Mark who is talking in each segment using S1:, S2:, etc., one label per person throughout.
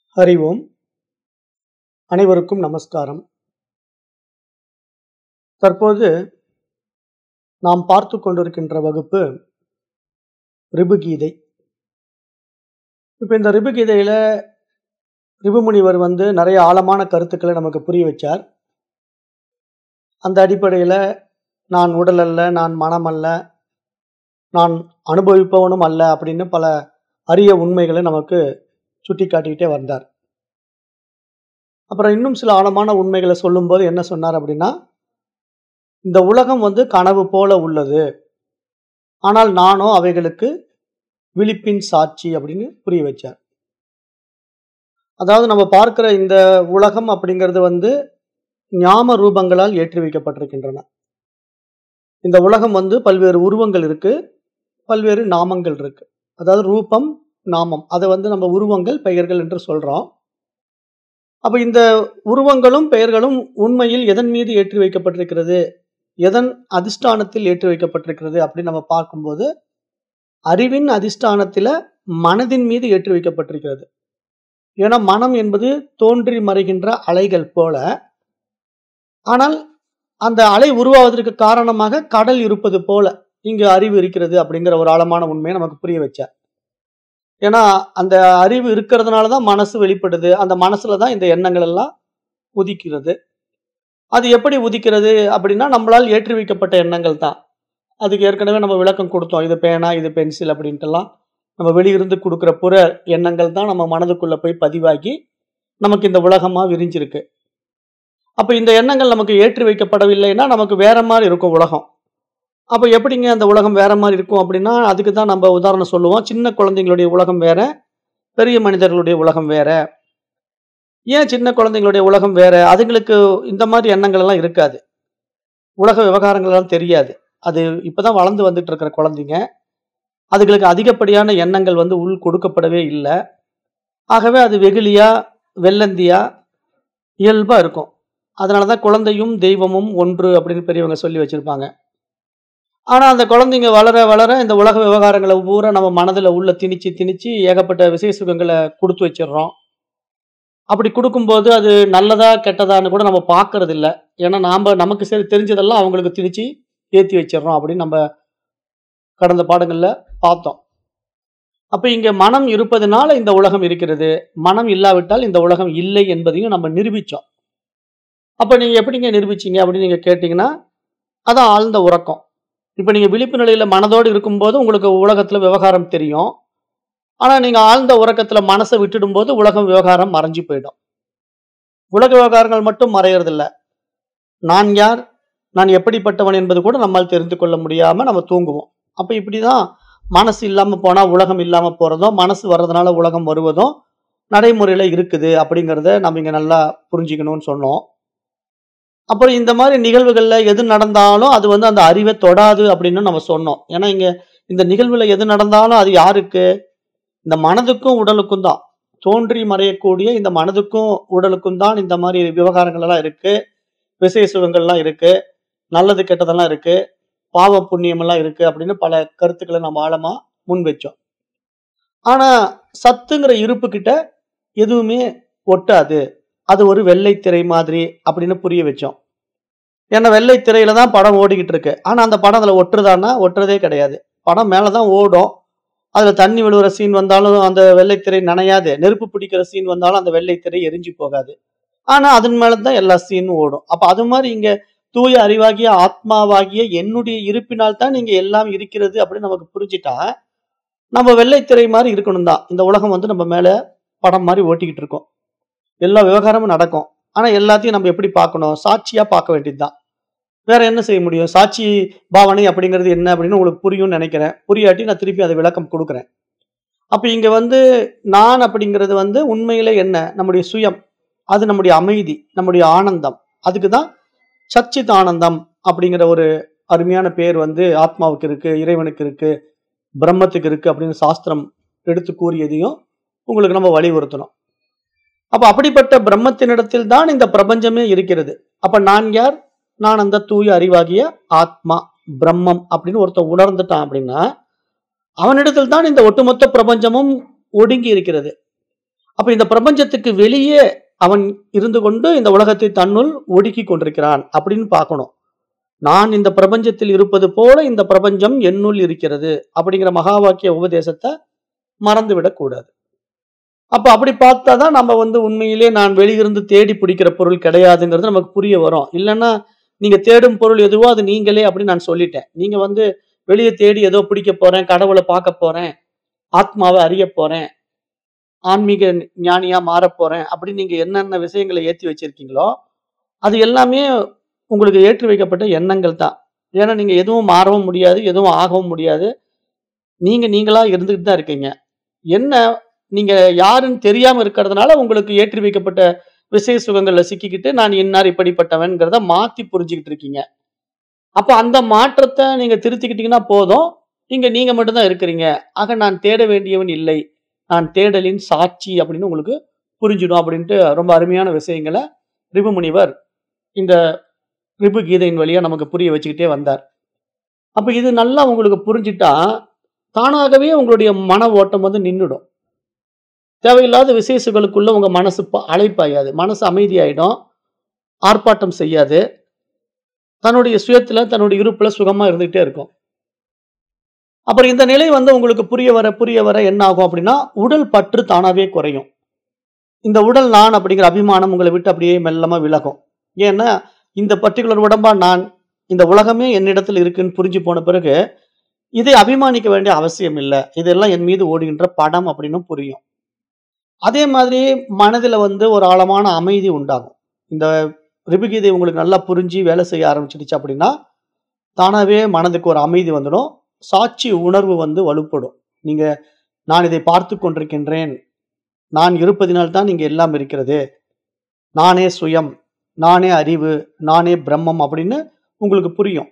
S1: ஹரி ஓம் அனைவருக்கும் நமஸ்காரம் தற்போது நாம் பார்த்து கொண்டிருக்கின்ற வகுப்பு ரிபுகீதை இப்போ இந்த ரிபுகீதையில் ரிபுமுனிவர் வந்து நிறைய ஆழமான கருத்துக்களை நமக்கு புரிய வச்சார் அந்த அடிப்படையில் நான் உடல் அல்ல நான் மனம் அல்ல நான் அனுபவிப்பவனும் அல்ல அப்படின்னு பல அரிய உண்மைகளை நமக்கு சுட்டி காட்டிக்கிட்டே வந்தார் அப்புறம் இன்னும் சில ஆழமான உண்மைகளை சொல்லும்போது என்ன சொன்னார் அப்படின்னா இந்த உலகம் வந்து கனவு போல உள்ளது ஆனால் நானோ அவைகளுக்கு விழிப்பின் சாட்சி அப்படின்னு புரிய வச்சார் அதாவது நம்ம பார்க்கிற இந்த உலகம் அப்படிங்கிறது வந்து ஞாம ரூபங்களால் ஏற்றி வைக்கப்பட்டிருக்கின்றன இந்த உலகம் வந்து பல்வேறு உருவங்கள் இருக்கு பல்வேறு நாமங்கள் இருக்கு அதாவது ரூபம் நாமம் அதை வந்து நம்ம உருவங்கள் பெயர்கள் என்று சொல்றோம் அப்ப இந்த உருவங்களும் பெயர்களும் உண்மையில் எதன் மீது ஏற்றி வைக்கப்பட்டிருக்கிறது எதன் அதிஷ்டானத்தில் ஏற்றி வைக்கப்பட்டிருக்கிறது அப்படின்னு நம்ம பார்க்கும்போது அறிவின் அதிஷ்டானத்தில மனதின் மீது ஏற்றி வைக்கப்பட்டிருக்கிறது ஏன்னா மனம் என்பது தோன்றி மறைகின்ற அலைகள் போல ஆனால் அந்த அலை உருவாவதற்கு காரணமாக கடல் இருப்பது போல இங்கு அறிவு இருக்கிறது அப்படிங்கிற ஒரு ஆழமான உண்மையை நமக்கு புரிய வச்சார் ஏன்னா அந்த அறிவு இருக்கிறதுனால தான் மனசு வெளிப்படுது அந்த மனசுல தான் இந்த எண்ணங்கள் எல்லாம் உதிக்கிறது அது எப்படி உதிக்கிறது அப்படின்னா நம்மளால் ஏற்றி வைக்கப்பட்ட எண்ணங்கள் தான் அதுக்கு ஏற்கனவே நம்ம விளக்கம் கொடுத்தோம் இது பேனா இது பென்சில் அப்படின்ட்டுலாம் நம்ம வெளியிருந்து கொடுக்குற புற எண்ணங்கள் தான் நம்ம மனதுக்குள்ள போய் பதிவாகி நமக்கு இந்த உலகமா விரிஞ்சிருக்கு அப்ப இந்த எண்ணங்கள் நமக்கு ஏற்றி வைக்கப்படவில்லைன்னா நமக்கு வேற மாதிரி இருக்கும் உலகம் அப்போ எப்படிங்க அந்த உலகம் வேற மாதிரி இருக்கும் அப்படின்னா அதுக்கு தான் நம்ம உதாரணம் சொல்லுவோம் சின்ன குழந்தைங்களுடைய உலகம் வேற பெரிய மனிதர்களுடைய உலகம் வேற ஏன் சின்ன குழந்தைங்களுடைய உலகம் வேற அதுங்களுக்கு இந்த மாதிரி எண்ணங்கள் எல்லாம் இருக்காது உலக விவகாரங்கள் எல்லாம் தெரியாது அது இப்பதான் வளர்ந்து வந்துட்டு இருக்கிற குழந்தைங்க அதுங்களுக்கு அதிகப்படியான எண்ணங்கள் வந்து உள் கொடுக்கப்படவே இல்லை ஆகவே அது வெகுளியா வெள்ளந்தியா இயல்பா இருக்கும் அதனாலதான் குழந்தையும் தெய்வமும் ஒன்று அப்படின்னு பெரியவங்க சொல்லி வச்சிருப்பாங்க ஆனா அந்த குழந்தைங்க வளர வளர இந்த உலக விவகாரங்களை பூரா நம்ம மனதுல உள்ள திணிச்சு திணிச்சு ஏகப்பட்ட விசேஷ சுகங்களை கொடுத்து வச்சிடுறோம் அப்படி கொடுக்கும்போது அது நல்லதா கெட்டதான்னு கூட நம்ம பார்க்கறது இல்ல ஏன்னா நாம நமக்கு சரி தெரிஞ்சதெல்லாம் அவங்களுக்கு திணிச்சு ஏத்தி வச்சிடுறோம் அப்படின்னு நம்ம கடந்த பாடங்கள்ல பார்த்தோம் அப்ப இங்க மனம் இருப்பதனால இந்த உலகம் இருக்கிறது மனம் இல்லாவிட்டால் இந்த உலகம் இல்லை என்பதையும் நம்ம நிரூபிச்சோம் அப்ப நீங்க எப்படிங்க நிரூபிச்சீங்க அப்படின்னு நீங்க கேட்டீங்கன்னா அதான் ஆழ்ந்த உறக்கம் இப்போ நீங்கள் விழிப்பு நிலையில் மனதோடு இருக்கும்போது உங்களுக்கு உலகத்தில் விவகாரம் தெரியும் ஆனால் நீங்கள் ஆழ்ந்த உறக்கத்தில் மனசை விட்டுடும்போது உலகம் விவகாரம் மறைஞ்சு போயிடும் உலக விவகாரங்கள் மட்டும் மறையறதில்ல நான் யார் நான் எப்படிப்பட்டவன் என்பது கூட நம்மால் தெரிந்து கொள்ள முடியாமல் நம்ம தூங்குவோம் அப்போ இப்படி தான் மனசு இல்லாமல் போனால் உலகம் இல்லாமல் போகிறதும் மனசு வர்றதுனால உலகம் வருவதும் நடைமுறையில் இருக்குது அப்படிங்கிறத நம்ம இங்கே நல்லா புரிஞ்சுக்கணும்னு சொன்னோம் அப்புறம் இந்த மாதிரி நிகழ்வுகள்ல எது நடந்தாலும் அது வந்து அந்த அறிவை தொடாது அப்படின்னு நம்ம சொன்னோம் ஏன்னா இங்க இந்த நிகழ்வுல எது நடந்தாலும் அது யாருக்கு இந்த மனதுக்கும் உடலுக்கும் தான் தோன்றி மறையக்கூடிய இந்த மனதுக்கும் உடலுக்கும் தான் இந்த மாதிரி விவகாரங்கள் எல்லாம் இருக்கு விசேஷங்கள்லாம் இருக்கு நல்லது கெட்டதெல்லாம் இருக்கு பாவ புண்ணியம் எல்லாம் இருக்கு அப்படின்னு பல கருத்துக்களை நம்ம ஆழமா முன் வச்சோம் ஆனா சத்துங்கிற இருப்பு கிட்ட எதுவுமே ஒட்டாது அது ஒரு வெள்ளை திரை மாதிரி அப்படின்னு புரிய வச்சோம் ஏன்னா வெள்ளை திரையில தான் படம் ஓடிக்கிட்டு இருக்கு ஆனா அந்த படம் அதுல ஒட்டுறதான்னா ஒட்டுறதே கிடையாது படம் மேலதான் ஓடும் அதுல தண்ணி விழுகிற சீன் வந்தாலும் அந்த வெள்ளைத்திரை நனையாது நெருப்பு பிடிக்கிற சீன் வந்தாலும் அந்த வெள்ளைத்திரை எரிஞ்சு போகாது ஆனா அதன் மேலதான் எல்லா சீனும் ஓடும் அப்ப அது மாதிரி இங்க தூய அறிவாகிய ஆத்மாவாகிய என்னுடைய இருப்பினால் தான் நீங்க எல்லாம் இருக்கிறது அப்படின்னு நமக்கு புரிஞ்சுட்டா நம்ம வெள்ளைத்திரை மாதிரி இருக்கணும் தான் இந்த உலகம் வந்து நம்ம மேல படம் மாதிரி ஓட்டிக்கிட்டு இருக்கோம் எல்லா விவகாரமும் நடக்கும் ஆனா எல்லாத்தையும் நம்ம எப்படி பார்க்கணும் சாட்சியா பார்க்க வேண்டியதுதான் வேற என்ன செய்ய முடியும் சாட்சி பாவனை அப்படிங்கிறது என்ன அப்படின்னு உங்களுக்கு புரியும்னு நினைக்கிறேன் புரியாட்டி நான் திருப்பி அதை விளக்கம் கொடுக்குறேன் அப்ப இங்க வந்து நான் அப்படிங்கிறது வந்து உண்மையிலே என்ன நம்முடைய சுயம் அது நம்முடைய அமைதி நம்முடைய ஆனந்தம் அதுக்கு தான் சச்சித் ஆனந்தம் அப்படிங்கிற ஒரு அருமையான பேர் வந்து ஆத்மாவுக்கு இருக்கு இறைவனுக்கு இருக்கு பிரம்மத்துக்கு இருக்கு அப்படின்னு சாஸ்திரம் எடுத்து கூறியதையும் உங்களுக்கு நம்ம வலியுறுத்தணும் அப்ப அப்படிப்பட்ட பிரம்மத்தினிடத்தில் தான் இந்த பிரபஞ்சமே இருக்கிறது அப்ப நான் யார் நான் அந்த தூய அறிவாகிய ஆத்மா பிரம்மம் அப்படின்னு ஒருத்தன் உணர்ந்துட்டான் அப்படின்னா அவனிடத்தில் தான் இந்த ஒட்டுமொத்த பிரபஞ்சமும் ஒடுங்கி இருக்கிறது அப்ப இந்த பிரபஞ்சத்துக்கு வெளியே அவன் இருந்து கொண்டு இந்த உலகத்தை தன்னுள் ஒடுக்கி கொண்டிருக்கிறான் அப்படின்னு பார்க்கணும் நான் இந்த பிரபஞ்சத்தில் இருப்பது போல இந்த பிரபஞ்சம் என்னுள் இருக்கிறது அப்படிங்கிற மகா வாக்கிய உபதேசத்தை மறந்து விடக்கூடாது அப்ப அப்படி பார்த்தா தான் நம்ம வந்து உண்மையிலே நான் வெளியிருந்து தேடி பிடிக்கிற பொருள் கிடையாதுங்கிறது நமக்கு புரிய வரும் இல்லைன்னா நீங்க தேடும் பொருள் எதுவோ அது நீங்களே அப்படின்னு நான் சொல்லிட்டேன் நீங்க வந்து வெளியே தேடி ஏதோ பிடிக்க போறேன் கடவுளை பார்க்க போறேன் ஆத்மாவை அறிய போறேன் ஆன்மீக ஞானியா மாறப் போறேன் அப்படின்னு நீங்க என்னென்ன விஷயங்களை ஏற்றி வச்சிருக்கீங்களோ அது எல்லாமே உங்களுக்கு ஏற்றி வைக்கப்பட்ட எண்ணங்கள் தான் ஏன்னா நீங்க எதுவும் மாறவும் முடியாது எதுவும் ஆகவும் முடியாது நீங்க நீங்களா இருந்துகிட்டு தான் இருக்கீங்க என்ன நீங்க யாருன்னு தெரியாம இருக்கிறதுனால உங்களுக்கு ஏற்றி வைக்கப்பட்ட விசை சுகங்கள்ல சிக்கிக்கிட்டு நான் இன்னார் இப்படிப்பட்டவன்கிறத மாத்தி புரிஞ்சுக்கிட்டு இருக்கீங்க அப்ப அந்த மாற்றத்தை நீங்க திருத்திக்கிட்டீங்கன்னா போதும் இங்க நீங்க மட்டும்தான் இருக்கிறீங்க ஆக நான் தேட வேண்டியவன் இல்லை நான் தேடலின் சாட்சி அப்படின்னு உங்களுக்கு புரிஞ்சிடும் அப்படின்ட்டு ரொம்ப அருமையான விஷயங்களை ரிபு முனிவர் இந்த ரிபு கீதையின் வழியா நமக்கு புரிய வச்சுக்கிட்டே வந்தார் அப்ப இது நல்லா உங்களுக்கு புரிஞ்சிட்டா தானாகவே உங்களுடைய மன ஓட்டம் வந்து நின்றுடும் தேவையில்லாத விசேஷங்களுக்குள்ள உங்க மனசு ப- அலைப்பாயாது மனசு அமைதியாயிடும் ஆர்ப்பாட்டம் செய்யாது தன்னுடைய சுயத்துல தன்னுடைய இருப்புல சுகமா இருந்துகிட்டே இருக்கும் அப்புறம் இந்த நிலை வந்து உங்களுக்கு புரிய வர புரிய வர என்ன ஆகும் அப்படின்னா உடல் பற்று தானாவே குறையும் இந்த உடல் நான் அப்படிங்கிற அபிமானம் உங்களை விட்டு அப்படியே மெல்லமா விலகும் ஏன்னா இந்த பர்டிகுலர் உடம்பா நான் இந்த உலகமே என்னிடத்தில் இருக்குன்னு புரிஞ்சு போன பிறகு இதை அபிமானிக்க வேண்டிய அவசியம் இல்லை இதெல்லாம் என் மீது ஓடுகின்ற படம் அப்படின்னு புரியும் அதே மாதிரி மனதில் வந்து ஒரு ஆழமான அமைதி உண்டாகும் இந்த ரிபுகீதை உங்களுக்கு நல்லா புரிஞ்சு வேலை செய்ய ஆரம்பிச்சிடுச்சு அப்படின்னா தானாகவே மனதுக்கு ஒரு அமைதி வந்துடும் சாட்சி உணர்வு வந்து வலுப்படும் நீங்க நான் இதை பார்த்து கொண்டிருக்கின்றேன் நான் இருப்பதினால் தான் இங்க எல்லாம் இருக்கிறது நானே சுயம் நானே அறிவு நானே பிரம்மம் அப்படின்னு உங்களுக்கு புரியும்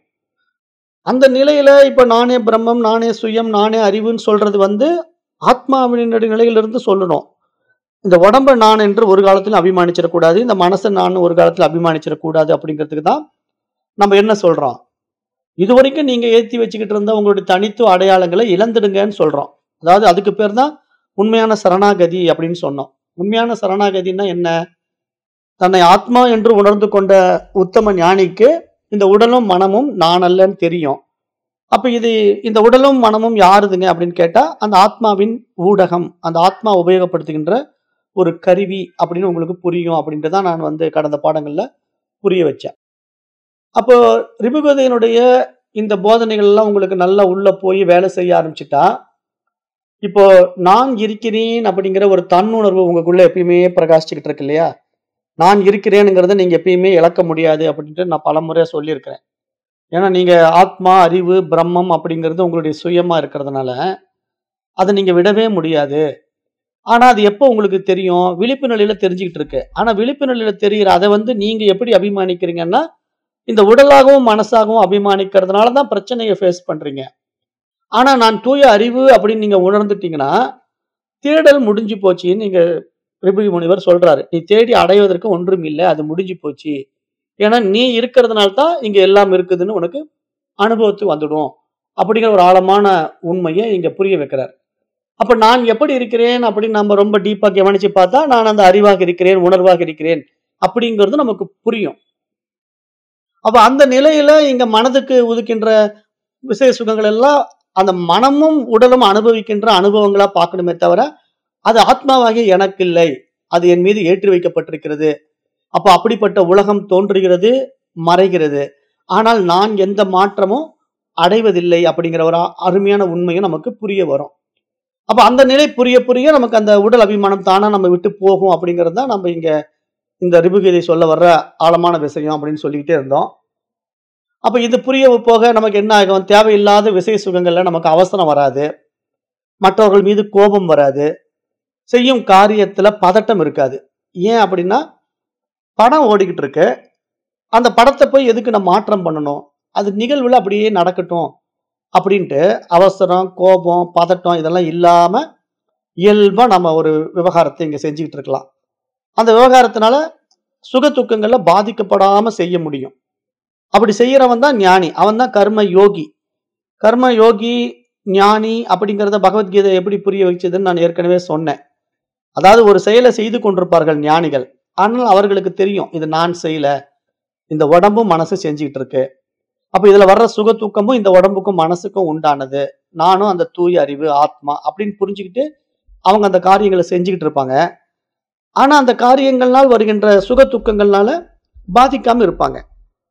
S1: அந்த நிலையில இப்ப நானே பிரம்மம் நானே சுயம் நானே அறிவுன்னு சொல்றது வந்து ஆத்மாவினுடைய நிலையிலிருந்து சொல்லணும் இந்த உடம்ப நான் என்று ஒரு காலத்தில் அபிமானிச்சிடக்கூடாது இந்த மனசை நான் ஒரு காலத்தில் அபிமானிச்சிடக்கூடாது அப்படிங்கிறதுக்கு தான் நம்ம என்ன சொல்றோம் இது வரைக்கும் நீங்க ஏத்தி வச்சுக்கிட்டு இருந்த உங்களுடைய தனித்துவ அடையாளங்களை இழந்துடுங்கன்னு சொல்றோம் அதாவது அதுக்கு பேர் தான் உண்மையான சரணாகதி அப்படின்னு சொன்னோம் உண்மையான சரணாகதின்னா என்ன தன்னை ஆத்மா என்று உணர்ந்து கொண்ட உத்தம ஞானிக்கு இந்த உடலும் மனமும் நான் அல்லன்னு தெரியும் அப்ப இது இந்த உடலும் மனமும் யாருதுங்க அப்படின்னு கேட்டா அந்த ஆத்மாவின் ஊடகம் அந்த ஆத்மா உபயோகப்படுத்துகின்ற ஒரு கருவி அப்படின்னு உங்களுக்கு புரியும் அப்படின்ட்டு தான் நான் வந்து கடந்த பாடங்கள்ல புரிய வச்சேன் அப்போ ரிபுகதையினுடைய இந்த போதனைகள் எல்லாம் உங்களுக்கு நல்லா உள்ள போய் வேலை செய்ய ஆரம்பிச்சிட்டா இப்போ நான் இருக்கிறேன் அப்படிங்கிற ஒரு தன்னுணர்வு உங்களுக்குள்ள எப்பயுமே பிரகாசிச்சுக்கிட்டு இருக்கு இல்லையா நான் இருக்கிறேனுங்கிறத நீங்க எப்பயுமே இழக்க முடியாது அப்படின்ட்டு நான் பல முறையா சொல்லியிருக்கிறேன் ஏன்னா நீங்க ஆத்மா அறிவு பிரம்மம் அப்படிங்கிறது உங்களுடைய சுயமா இருக்கிறதுனால அதை நீங்க விடவே முடியாது ஆனா அது எப்போ உங்களுக்கு தெரியும் விழிப்பு நிலையில தெரிஞ்சுக்கிட்டு இருக்கு ஆனா விழிப்பு நிலையில தெரிகிற அதை வந்து நீங்க எப்படி அபிமானிக்கிறீங்கன்னா இந்த உடலாகவும் மனசாகவும் அபிமானிக்கிறதுனால தான் பிரச்சனையை ஃபேஸ் பண்றீங்க ஆனா நான் தூய அறிவு அப்படின்னு நீங்க உணர்ந்துட்டீங்கன்னா தேடல் முடிஞ்சு போச்சுன்னு நீங்க ரிபுகி முனிவர் சொல்றாரு நீ தேடி அடைவதற்கு ஒன்றும் இல்லை அது முடிஞ்சு போச்சு ஏன்னா நீ இருக்கிறதுனால தான் இங்க எல்லாம் இருக்குதுன்னு உனக்கு அனுபவத்துக்கு வந்துடும் அப்படிங்கிற ஒரு ஆழமான உண்மையை இங்க புரிய வைக்கிறார் அப்ப நான் எப்படி இருக்கிறேன் அப்படின்னு நம்ம ரொம்ப டீப்பா கவனிச்சு பார்த்தா நான் அந்த அறிவாக இருக்கிறேன் உணர்வாக இருக்கிறேன் அப்படிங்கிறது நமக்கு புரியும் அப்ப அந்த நிலையில இங்க மனதுக்கு ஒதுக்கின்ற விசேஷ சுகங்கள் எல்லாம் அந்த மனமும் உடலும் அனுபவிக்கின்ற அனுபவங்களா பார்க்கணுமே தவிர அது ஆத்மாவாகிய எனக்கு இல்லை அது என் மீது ஏற்றி வைக்கப்பட்டிருக்கிறது அப்ப அப்படிப்பட்ட உலகம் தோன்றுகிறது மறைகிறது ஆனால் நான் எந்த மாற்றமும் அடைவதில்லை அப்படிங்கிற ஒரு அ- அருமையான உண்மையும் நமக்கு புரிய வரும் அப்ப அந்த நிலை புரிய புரிய நமக்கு அந்த உடல் அபிமானம் தானா நம்ம விட்டு போகும் அப்படிங்கிறது தான் நம்ம இங்க இந்த ரிபுகீதை சொல்ல வர்ற ஆழமான விஷயம் அப்படின்னு சொல்லிக்கிட்டே இருந்தோம் அப்ப இது புரிய போக நமக்கு என்ன ஆகும் தேவையில்லாத விசை சுகங்கள்ல நமக்கு அவசரம் வராது மற்றவர்கள் மீது கோபம் வராது செய்யும் காரியத்துல பதட்டம் இருக்காது ஏன் அப்படின்னா படம் ஓடிக்கிட்டு இருக்கு அந்த படத்தை போய் எதுக்கு நம்ம மாற்றம் பண்ணணும் அது நிகழ்வுல அப்படியே நடக்கட்டும் அப்படின்ட்டு அவசரம் கோபம் பதட்டம் இதெல்லாம் இல்லாம இயல்பா நம்ம ஒரு விவகாரத்தை இங்க செஞ்சுக்கிட்டு இருக்கலாம் அந்த விவகாரத்தினால சுக துக்கங்கள்ல பாதிக்கப்படாம செய்ய முடியும் அப்படி செய்யறவன் தான் ஞானி அவன் தான் கர்ம யோகி கர்ம யோகி ஞானி அப்படிங்கிறத பகவத்கீதை எப்படி புரிய வச்சதுன்னு நான் ஏற்கனவே சொன்னேன் அதாவது ஒரு செயலை செய்து கொண்டிருப்பார்கள் ஞானிகள் ஆனால் அவர்களுக்கு தெரியும் இது நான் செய்யல இந்த உடம்பும் மனசு செஞ்சுக்கிட்டு இருக்கு அப்ப இதுல வர்ற சுக தூக்கமும் இந்த உடம்புக்கும் மனசுக்கும் உண்டானது நானும் அந்த தூய அறிவு ஆத்மா அப்படின்னு புரிஞ்சுக்கிட்டு அவங்க அந்த காரியங்களை செஞ்சுக்கிட்டு இருப்பாங்க ஆனா அந்த காரியங்கள்னால் வருகின்ற சுக துக்கங்கள்னால பாதிக்காம இருப்பாங்க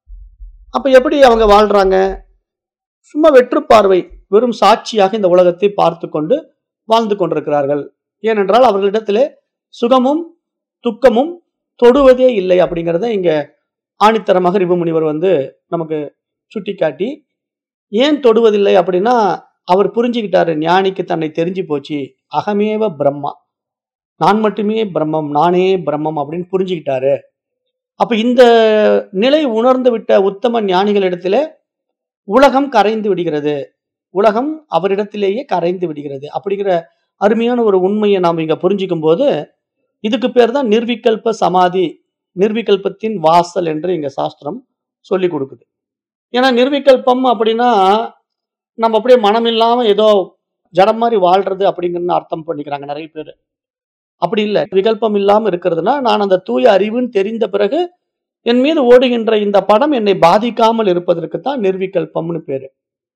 S1: அப்ப எப்படி அவங்க வாழ்றாங்க சும்மா வெற்று பார்வை வெறும் சாட்சியாக இந்த உலகத்தை பார்த்து கொண்டு வாழ்ந்து கொண்டிருக்கிறார்கள் ஏனென்றால் அவர்களிடத்திலே சுகமும் துக்கமும் தொடுவதே இல்லை அப்படிங்கிறத இங்க ஆணித்தரமாக ரிபு முனிவர் வந்து நமக்கு சுட்டிக்காட்டி ஏன் தொடுவதில்லை அப்படின்னா அவர் புரிஞ்சுக்கிட்டாரு ஞானிக்கு தன்னை தெரிஞ்சு போச்சு அகமேவ பிரம்மா நான் மட்டுமே பிரம்மம் நானே பிரம்மம் அப்படின்னு புரிஞ்சுக்கிட்டாரு அப்ப இந்த நிலை உணர்ந்து விட்ட உத்தம ஞானிகளிடத்திலே உலகம் கரைந்து விடுகிறது உலகம் அவரிடத்திலேயே கரைந்து விடுகிறது அப்படிங்கிற அருமையான ஒரு உண்மையை நாம் இங்க புரிஞ்சுக்கும் போது இதுக்கு பேர் தான் நிர்விகல்ப சமாதி நிர்விகல்பத்தின் வாசல் என்று இங்க சாஸ்திரம் சொல்லி கொடுக்குது ஏன்னா நிர்விகல்பம் அப்படின்னா நம்ம அப்படியே மனம் இல்லாம ஏதோ ஜடம் மாதிரி வாழ்றது அப்படிங்கன்னு அர்த்தம் பண்ணிக்கிறாங்க நிறைய பேர் அப்படி இல்லை விகல்பம் இல்லாம இருக்கிறதுனா நான் அந்த தூய அறிவுன்னு தெரிந்த பிறகு என் மீது ஓடுகின்ற இந்த படம் என்னை பாதிக்காமல் இருப்பதற்கு தான் நிர்விகல்பம்னு பேரு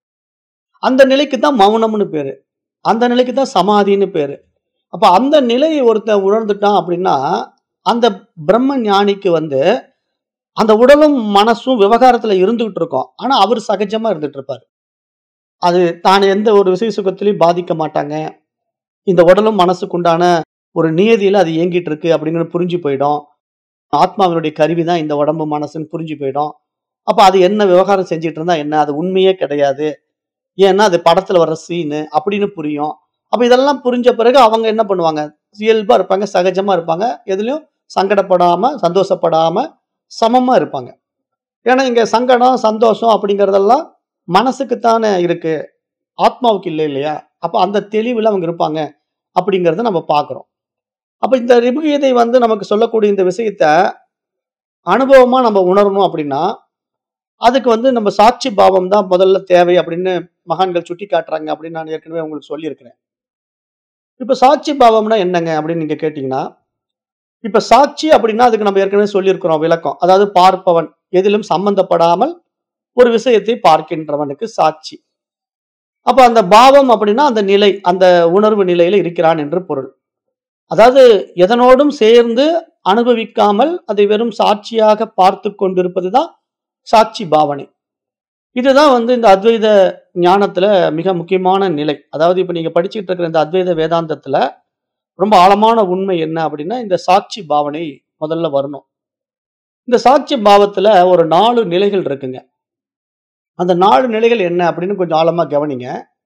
S1: அந்த நிலைக்கு தான் மௌனம்னு பேரு அந்த நிலைக்கு தான் சமாதின்னு பேரு அப்ப அந்த நிலையை ஒருத்தன் உணர்ந்துட்டான் அப்படின்னா அந்த பிரம்ம ஞானிக்கு வந்து அந்த உடலும் மனசும் விவகாரத்துல இருந்துகிட்டு இருக்கும் ஆனா அவர் சகஜமா இருந்துட்டு இருப்பாரு அது தான் எந்த ஒரு விசை சுகத்திலையும் பாதிக்க மாட்டாங்க இந்த உடலும் மனசுக்குண்டான ஒரு நியதியில அது இயங்கிட்டு இருக்கு அப்படிங்கிறது புரிஞ்சு போயிடும் ஆத்மாவினுடைய கருவி தான் இந்த உடம்பு மனசுன்னு புரிஞ்சு போயிடும் அப்ப அது என்ன விவகாரம் செஞ்சுட்டு இருந்தா என்ன அது உண்மையே கிடையாது ஏன்னா அது படத்துல வர்ற சீனு அப்படின்னு புரியும் அப்ப இதெல்லாம் புரிஞ்ச பிறகு அவங்க என்ன பண்ணுவாங்க இயல்பா இருப்பாங்க சகஜமா இருப்பாங்க எதுலயும் சங்கடப்படாம சந்தோஷப்படாம சமமா இருப்பாங்க ஏன்னா இங்க சங்கடம் சந்தோஷம் அப்படிங்கறதெல்லாம் மனசுக்குத்தானே இருக்கு ஆத்மாவுக்கு இல்லை இல்லையா அப்ப அந்த தெளிவுல அவங்க இருப்பாங்க அப்படிங்கறத நம்ம பார்க்கிறோம் அப்ப இந்த ரிபுகீதை வந்து நமக்கு சொல்லக்கூடிய இந்த விஷயத்த அனுபவமா நம்ம உணரணும் அப்படின்னா அதுக்கு வந்து நம்ம சாட்சி பாவம் தான் முதல்ல தேவை அப்படின்னு மகான்கள் சுட்டி காட்டுறாங்க அப்படின்னு நான் ஏற்கனவே உங்களுக்கு சொல்லியிருக்கிறேன் இப்ப சாட்சி பாவம்னா என்னங்க அப்படின்னு நீங்க கேட்டீங்கன்னா இப்ப சாட்சி அப்படின்னா அதுக்கு நம்ம ஏற்கனவே சொல்லியிருக்கிறோம் விளக்கம் அதாவது பார்ப்பவன் எதிலும் சம்பந்தப்படாமல் ஒரு விஷயத்தை பார்க்கின்றவனுக்கு சாட்சி அப்ப அந்த பாவம் அப்படின்னா அந்த நிலை அந்த உணர்வு நிலையில இருக்கிறான் என்று பொருள் அதாவது எதனோடும் சேர்ந்து அனுபவிக்காமல் அதை வெறும் சாட்சியாக பார்த்து கொண்டிருப்பதுதான் சாட்சி பாவனை இதுதான் வந்து இந்த அத்வைத ஞானத்துல மிக முக்கியமான நிலை அதாவது இப்ப நீங்க படிச்சுட்டு இருக்கிற இந்த அத்வைத வேதாந்தத்துல ரொம்ப ஆழமான உண்மை என்ன அப்படின்னா இந்த சாட்சி பாவனை முதல்ல வரணும் இந்த சாட்சி பாவத்துல ஒரு நாலு நிலைகள் இருக்குங்க அந்த நாலு நிலைகள் என்ன அப்படின்னு கொஞ்சம் ஆழமா கவனிங்க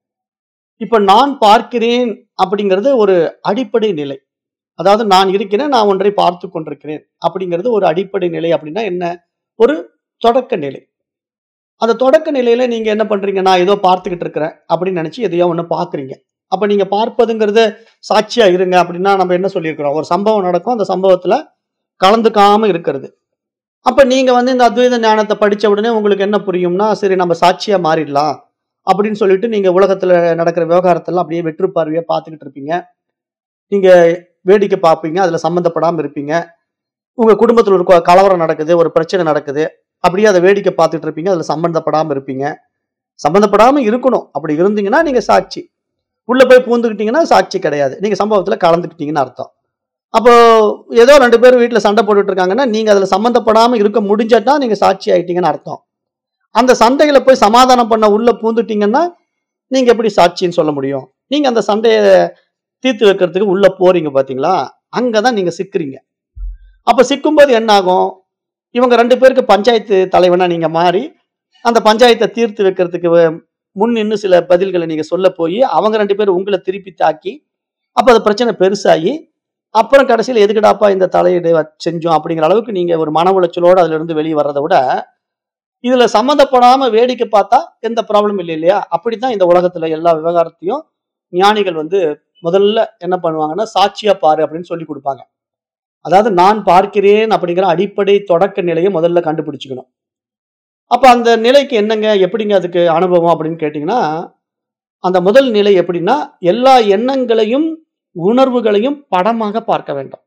S1: இப்ப நான் பார்க்கிறேன் அப்படிங்கிறது ஒரு அடிப்படை நிலை அதாவது நான் இருக்கிறேன் நான் ஒன்றை பார்த்து கொண்டிருக்கிறேன் அப்படிங்கிறது ஒரு அடிப்படை நிலை அப்படின்னா என்ன ஒரு தொடக்க நிலை அந்த தொடக்க நிலையில நீங்க என்ன பண்றீங்க நான் ஏதோ பார்த்துக்கிட்டு இருக்கிறேன் அப்படின்னு நினைச்சு எதையோ ஒண்ணு பாக்குறீங்க அப்ப நீங்க பார்ப்பதுங்கிறது சாட்சியா இருங்க அப்படின்னா நம்ம என்ன சொல்லியிருக்கிறோம் ஒரு சம்பவம் நடக்கும் அந்த சம்பவத்துல கலந்துக்காம இருக்கிறது அப்ப நீங்க வந்து இந்த அத்வைத ஞானத்தை படிச்ச உடனே உங்களுக்கு என்ன புரியும்னா சரி நம்ம சாட்சியா மாறிடலாம் அப்படின்னு சொல்லிட்டு நீங்க உலகத்துல நடக்கிற விவகாரத்தெல்லாம் அப்படியே வெற்று பார்வையா பார்த்துக்கிட்டு இருப்பீங்க நீங்க வேடிக்கை பார்ப்பீங்க அதுல சம்மந்தப்படாம இருப்பீங்க உங்க குடும்பத்துல ஒரு கொ- கலவரம் நடக்குது ஒரு பிரச்சனை நடக்குது அப்படியே அதை வேடிக்கை பார்த்துட்டு இருப்பீங்க அதுல சம்மந்தப்படாம இருப்பீங்க சம்மந்தப்படாம இருக்கணும் அப்படி இருந்தீங்கன்னா நீங்க சாட்சி உள்ள போய் பூந்துக்கிட்டீங்கன்னா சாட்சி கிடையாது நீங்க சம்பவத்துல கலந்துக்கிட்டீங்கன்னு அர்த்தம் அப்போ ஏதோ ரெண்டு பேரும் வீட்டுல சண்டை போட்டுட்டு இருக்காங்கன்னா நீங்க அதுல சம்மந்தப்படாம இருக்க முடிஞ்சா நீங்க சாட்சி ஆயிட்டீங்கன்னு அர்த்தம் அந்த சண்டைகளை போய் சமாதானம் பண்ண உள்ள பூந்துட்டீங்கன்னா நீங்க எப்படி சாட்சின்னு சொல்ல முடியும் நீங்க அந்த சண்டையை தீர்த்து வைக்கிறதுக்கு உள்ள போறீங்க பாத்தீங்களா அங்கதான் நீங்க சிக்கிறீங்க அப்ப சிக்கும்போது என்ன ஆகும் இவங்க ரெண்டு பேருக்கு பஞ்சாயத்து தலைவனா நீங்க மாறி அந்த பஞ்சாயத்தை தீர்த்து வைக்கிறதுக்கு வ- முன் நின்னு சில பதில்களை நீங்க சொல்ல போய் அவங்க ரெண்டு பேரும் உங்களை திருப்பி தாக்கி அப்ப அது பிரச்சனை பெருசாகி அப்புறம் கடைசியில் எதுக்குடாப்பா இந்த தலையீடு வ- செஞ்சோம் அப்படிங்கிற அளவுக்கு நீங்க ஒரு மன உளைச்சலோட அதுல இருந்து வெளியே வர்றதை விட இதுல சம்மந்தப்படாம வேடிக்கை பார்த்தா எந்த ப்ராப்ளம் இல்லை இல்லையா அப்படித்தான் இந்த உலகத்துல எல்லா விவகாரத்தையும் ஞானிகள் வந்து முதல்ல என்ன பண்ணுவாங்கன்னா சாட்சியா பாரு அப்படின்னு சொல்லி கொடுப்பாங்க அதாவது நான் பார்க்கிறேன் அப்படிங்கிற அடிப்படை தொடக்க நிலையை முதல்ல கண்டுபிடிச்சுக்கணும் அப்ப அந்த நிலைக்கு என்னங்க எப்படிங்க அதுக்கு அனுபவம் அப்படின்னு கேட்டிங்கன்னா அந்த முதல் நிலை எப்படின்னா எல்லா எண்ணங்களையும் உணர்வுகளையும் படமாக பார்க்க வேண்டும்